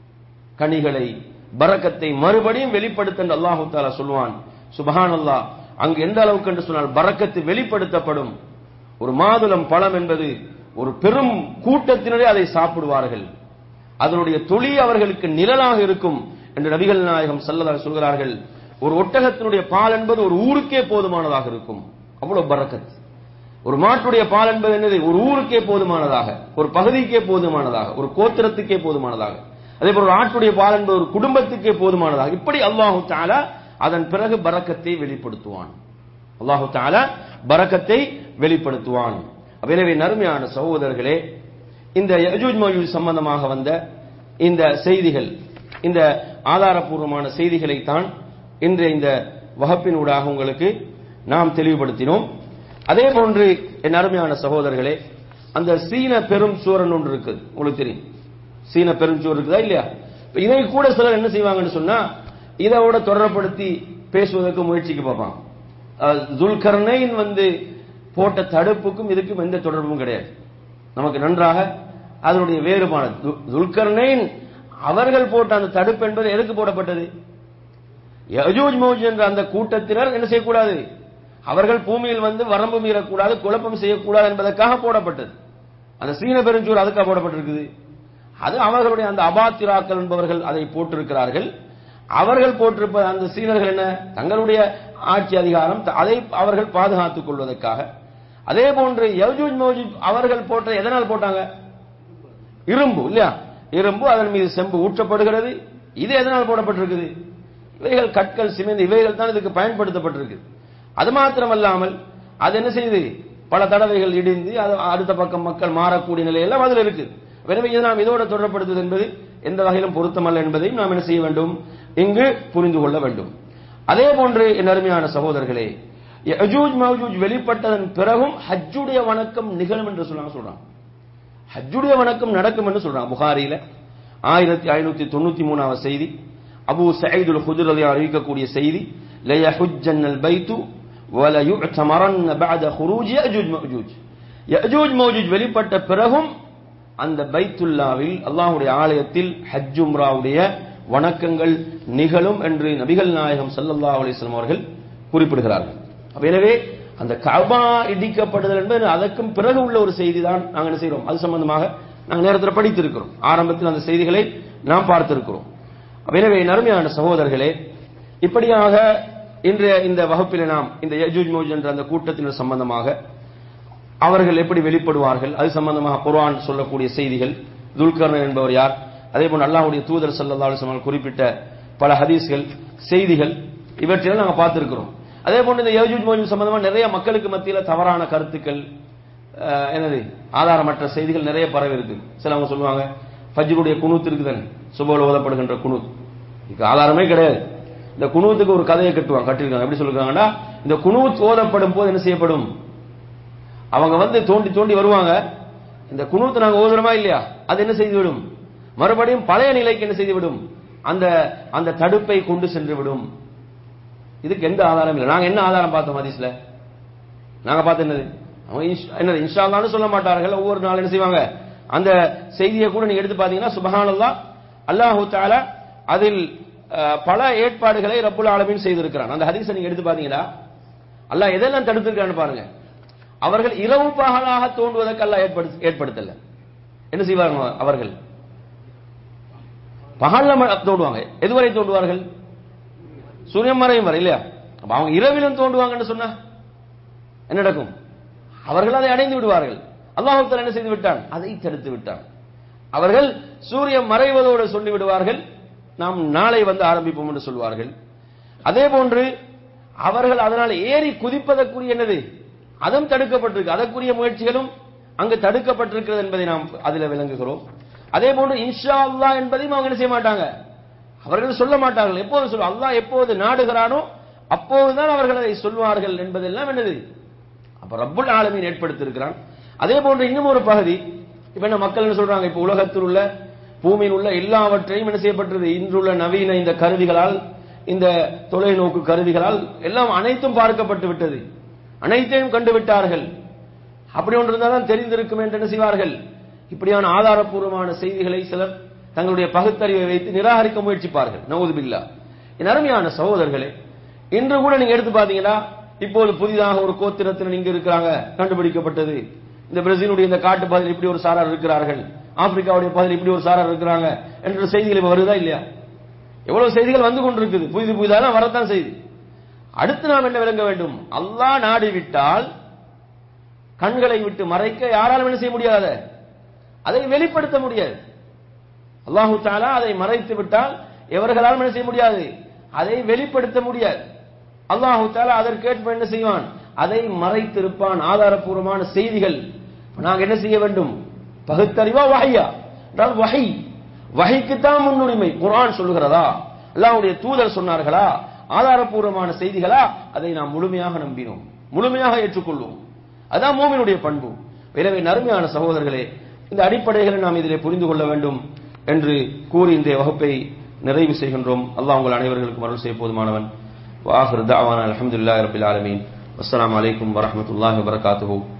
கனிகளை பரக்கத்தை மறுபடியும் வெளிப்படுத்த என்று அல்லாஹு தாலா சொல்லுவான் சுபஹான் அல்லாஹ் அங்கு எந்த அளவுக்கு என்று சொன்னால் பரக்கத்து வெளிப்படுத்தப்படும் ஒரு மாதுளம் பழம் என்பது ஒரு பெரும் கூட்டத்தினரே அதை சாப்பிடுவார்கள் அதனுடைய தொழி அவர்களுக்கு நிழலாக இருக்கும் என்று நபிகள் நாயகம் செல்லதாக சொல்கிறார்கள் ஒரு ஒட்டகத்தினுடைய பால் என்பது ஒரு ஊருக்கே போதுமானதாக இருக்கும் அவ்வளவு பரக்கத் ஒரு மாட்டுடைய பால் என்பது என்னது ஒரு ஊருக்கே போதுமானதாக ஒரு பகுதிக்கே போதுமானதாக ஒரு கோத்திரத்துக்கே போதுமானதாக அதே போல ஒரு ஆட்டுடைய பால் என்பது ஒரு குடும்பத்துக்கே போதுமானதாக இப்படி அல்லாஹு தாலா அதன் பிறகு பரக்கத்தை வெளிப்படுத்துவான் அல்லாஹு தாலா பரக்கத்தை வெளிப்படுத்துவான் எனவே நறுமையான சகோதரர்களே இந்த யஜூஜ் மயூஜ் சம்பந்தமாக வந்த இந்த செய்திகள் இந்த ஆதாரபூர்வமான செய்திகளை தான் இன்றைய இந்த வகுப்பினூடாக உங்களுக்கு நாம் தெளிவுபடுத்தினோம் அதே போன்று என் அருமையான சகோதரர்களே அந்த சீன பெரும் சூரன் ஒன்று இருக்கு உங்களுக்கு தெரியும் சீன பெரும் சூர் இருக்குதா இல்லையா இதை கூட சிலர் என்ன செய்வாங்கன்னு சொன்னா இதோட தொடர்படுத்தி பேசுவதற்கு முயற்சிக்கு பார்ப்பாங்க அஹ், துல்கர்னைன் வந்து போட்ட தடுப்புக்கும் இதுக்கும் எந்த தொடர்பும் கிடையாது நமக்கு நன்றாக அதனுடைய வேறுபாடு து- துல்கர்னைன் அவர்கள் போட்ட அந்த தடுப்பு என்பது எதுக்கு போடப்பட்டது யஜூஜ் மௌஜ் என்ற அந்த கூட்டத்தினர் என்ன செய்யக்கூடாது அவர்கள் பூமியில் வந்து வரம்பு மீறக்கூடாது குழப்பம் செய்யக்கூடாது என்பதற்காக போடப்பட்டது அந்த சீன பெருஞ்சூர் அதுக்காக போடப்பட்டிருக்குது அது அவர்களுடைய அந்த அபாத்திராக்கள் என்பவர்கள் அதை போட்டிருக்கிறார்கள் அவர்கள் போட்டிருப்ப அந்த சீனர்கள் என்ன தங்களுடைய ஆட்சி அதிகாரம் த- அதை அவர்கள் பாதுகாத்துக் கொள்வதற்காக அதே போன்று யஜூஜ் மௌஜூஜ் அவர்கள் போட்ட எதனால் போட்டாங்க இரும்பு இல்லையா இரும்பு அதன் மீது செம்பு ஊற்றப்படுகிறது இது எதனால் போடப்பட்டிருக்குது இவைகள் கற்கள் சிமெண்ட் இவைகள் தான் இதுக்கு பயன்படுத்தப்பட்டிருக்கு அது மாத்திரமல்லாமல் அது என்ன செய்யுது பல தடவைகள் இடிந்து அது அடுத்த பக்கம் மக்கள் மாறக்கூடிய நிலையெல்லாம் அதில் இருக்கு எனவே இது நாம் இதோட தொடர்படுத்துவது என்பது எந்த வகையிலும் பொருத்தமல்ல என்பதையும் நாம் என்ன செய்ய வேண்டும் இங்கு புரிந்து கொள்ள வேண்டும் அதே போன்று என் அருமையான சகோதரர்களே யஜூஜ் மௌஜூஜ் வெளிப்பட்டதன் பிறகும் ஹஜ்ஜுடைய வணக்கம் நிகழும் என்று சொன்னாங்க சொல்றாங்க ஹஜ்ஜுடைய வணக்கம் நடக்கும் என்று சொல்றாங்க புகாரியில ஆயிரத்தி ஐநூத்தி தொண்ணூத்தி மூணாவது செய்தி அபூ சயீதுல் ஹுதுர் அலி அறிவிக்கக்கூடிய செய்தி லயஹுஜ்ஜன்னல் பைத்து வல யுஅ்தமரன்ன பஅத خروج يأجوج مأجوج يأجوج مأجوج வெளிப்பட்ட பிறகும் அந்த பைத்துல்லாவில் அல்லாஹ்வுடைய ஆலயத்தில் ஹஜ் உம்ராவுடைய வணக்கங்கள் நிகழும் என்று நபிகள் நாயகம் ஸல்லல்லாஹு அலைஹி வஸல்லம் அவர்கள் குறிப்பிடுகிறார்கள் அப்ப எனவே அந்த கபா இடிக்கப்படுதல் என்பது அதற்கும் பிறகு உள்ள ஒரு செய்தி தான் நாங்கள் என்ன செய்கிறோம் அது சம்பந்தமாக நாங்கள் நேரத்தில் படித்திருக்கிறோம் ஆரம்பத்தில் அந்த செய்திகளை நாம் பார்த்திருக்கிறோம் அப்ப எனவே நறுமையான சகோதரர்களே இப்படியாக இன்றைய இந்த வகுப்பில் நாம் இந்த யஜூஜ் மௌஜ் என்ற அந்த கூட்டத்தினர் சம்பந்தமாக அவர்கள் எப்படி வெளிப்படுவார்கள் அது சம்பந்தமாக குர்ஆன் சொல்லக்கூடிய செய்திகள் துல்கர்ணன் என்பவர் யார் அதே போன்று அல்லாஹ்வுடைய தூதர் ஸல்லல்லாஹு அலைஹி வஸல்லம் குறிப்பிட்ட பல ஹதீஸ்கள் செய்திகள் இவற்றையெல்லாம் நாங்கள் பார்த்திருக்கிறோம் அதே போன்று இந்த யஜூஜ் மௌஜூஜ் சம்பந்தமா நிறைய மக்களுக்கு மத்தியில தவறான கருத்துக்கள் அஹ், என்னது ஆதாரமற்ற செய்திகள் நிறைய பரவி இருக்கு சிலவங்க சொல்லுவாங்க ஃபஜ்ருடைய குனூத் இருக்குதானே சுபோல ஓதப்படுகின்ற குனூத் இதுக்கு ஆதாரமே கிடையாது இந்த குனூத்துக்கு ஒரு கதையை கட்டுவாங்க கட்டிருக்காங்க எப்படி சொல்லிருக்காங்கன்னா இந்த குனூத் ஓதப்படும் போது என்ன செய்யப்படும் அவங்க வந்து தோண்டி தோண்டி வருவாங்க இந்த குனூத்து நாங்க ஓதுறோமா இல்லையா அது என்ன செய்து விடும் மறுபடியும் பழைய நிலைக்கு என்ன செய்து விடும் அந்த அந்த தடுப்பை கொண்டு சென்று விடும் இதுக்கு எந்த ஆதாரம் இல்லை நாங்க என்ன ஆதாரம் பார்த்தோம் ஹதீஸ்ல நாங்க பார்த்த என்னது அவங்க இன்ஷ்- என்னது இன்ஷா அல்லாஹ்னு சொல்ல மாட்டார்கள் ஒவ்வொரு நாள் என்ன செய்வாங்க அந்த செய்தியை கூட நீங்க எடுத்து பாத்தீங்கன்னா சுபஹானல்லாஹ் அல்லாஹு தஆலா அதில் அஹ், பல ஏற்பாடுகளை ரப்புல் ஆலமீன் செய்திருக்கிறான் அந்த ஹதீஸை நீங்க எடுத்து பாத்தீங்கன்னா அல்லாஹ் எதெல்லாம் தடுத்திருக்கான்னு பாருங்க அவர்கள் இரவு பகலாக தோண்டுவதற்கு அல்லாஹ் ஏற்படுத்த ஏற்படுத்தல என்ன செய்வாங்க அவர்கள் பகல்ல ம- தோண்டுவாங்க எதுவரை தோண்டுவார்கள் சூரியன் மறையும் வரை இல்லையா அப்ப அவங்க இரவிலும் தோண்டுவாங்கன்னு சொன்னா என்ன நடக்கும் அவர்கள் அதை அடைந்து விடுவார்கள் அல்லாஹ் தஆலா என்ன செய்து விட்டான் அதை தடுத்து விட்டான் அவர்கள் சூரியன் மறைவதோடு சொல்லி விடுவார்கள் நாம் நாளை வந்து ஆரம்பிப்போம் என்று சொல்வார்கள் அதே போன்று அவர்கள் அதனால் ஏறி குதிப்பதற்குரிய என்னது அதுவும் தடுக்கப்பட்டிருக்கு அதற்குரிய முயற்சிகளும் அங்கு தடுக்கப்பட்டிருக்கிறது என்பதை நாம் அதில் விளங்குகிறோம் அதே போன்று இன்ஷா அல்லாஹ் என்பதையும் அவங்க என்ன செய்ய மாட்டாங்க அவர்கள் சொல்ல மாட்டார்கள் எப்போது சொல்ல அல்லாஹ் எப்போது நாடுகிறானோ அப்போதுதான் அவர்கள் அதை சொல்வார்கள் என்பதெல்லாம் என்னது அப்ப ரப்புல் ஆலமீன் ஏற்படுத்தியிருக்கிறான் அதே போன்று இன்னும் ஒரு பகுதி இப்ப என்ன மக்கள் என்ன சொல்றாங்க இப்ப உலகத்தில் உள்ள பூமியில் உள்ள எல்லாவற்றையும் என்ன செய்யப்பட்டது இன்றுள்ள நவீன இந்த கருவிகளால் இந்த தொலைநோக்கு கருவிகளால் எல்லாம் அனைத்தும் பார்க்கப்பட்டு விட்டது அனைத்தையும் கண்டு விட்டார்கள் அப்படி ஒன்று இருந்தால் தான் தெரிந்திருக்கும் என்று என்ன செய்வார்கள் இப்படியான ஆதாரப்பூர்வமான செய்திகளை சிலர் தங்களுடைய பகுத்தறிவை வைத்து நிராகரிக்க முயற்சிப்பார்கள் நவுது பில்லா என் அருமையான சகோதரர்களே இன்று கூட நீங்க எடுத்து பாத்தீங்கன்னா இப்போது புதிதாக ஒரு கோத்திரத்தினர் இங்க இருக்கிறாங்க கண்டுபிடிக்கப்பட்டது இந்த பிரேசிலுடைய இந்த காட்டு பகுதியில் இப்படி ஒரு சாரார் இருக்கிறார்கள் ஆப்பிரிக்காவுடைய பகுதியில் இப்படி ஒரு சாரார் இருக்கிறாங்க என்ற செய்திகள் இப்ப வருதா இல்லையா எவ்வளவு செய்திகள் வந்து கொண்டிருக்குது புதிது புதிதாக வரத்தான் செய்து அடுத்து நாம் என்ன விளங்க வேண்டும் அல்லாஹ் நாடி விட்டால் கண்களை விட்டு மறைக்க யாராலும் என்ன செய்ய முடியாது அதை வெளிப்படுத்த முடியாது அல்லாஹு தாலா அதை மறைத்து விட்டால் எவர்களாலும் என்ன செய்ய முடியாது அதை வெளிப்படுத்த முடியாது அல்லாஹு தாலா அதற்கேற்ப என்ன செய்வான் அதை மறைத்திருப்பான் ஆதாரப்பூர்வமான செய்திகள் நாங்க என்ன செய்ய வேண்டும் பகுத்தறிவா வஹையா என்றால் வஹை வஹைக்குத்தான் முன்னுரிமை குர்ஆன் சொல்லுகிறதா அல்லாஹ்வுடைய தூதர் சொன்னார்களா ஆதாரப்பூர்வமான செய்திகளா அதை நாம் முழுமையாக நம்பினோம் முழுமையாக ஏற்றுக்கொள்வோம் அதான் மூமினுடைய பண்பு எனவே நறுமையான சகோதரர்களே இந்த அடிப்படைகளை நாம் இதிலே புரிந்து கொள்ள வேண்டும் என்று கூறி இந்த வகுப்பை நிறைவு செய்கின்றோம் அல்லாஹ் உங்கள் அனைவர்களுக்கும் அருள் செய்ய போதுமானவன் وآخر دعوانا الحمد لله رب العالمين والسلام عليكم ورحمة الله وبركاته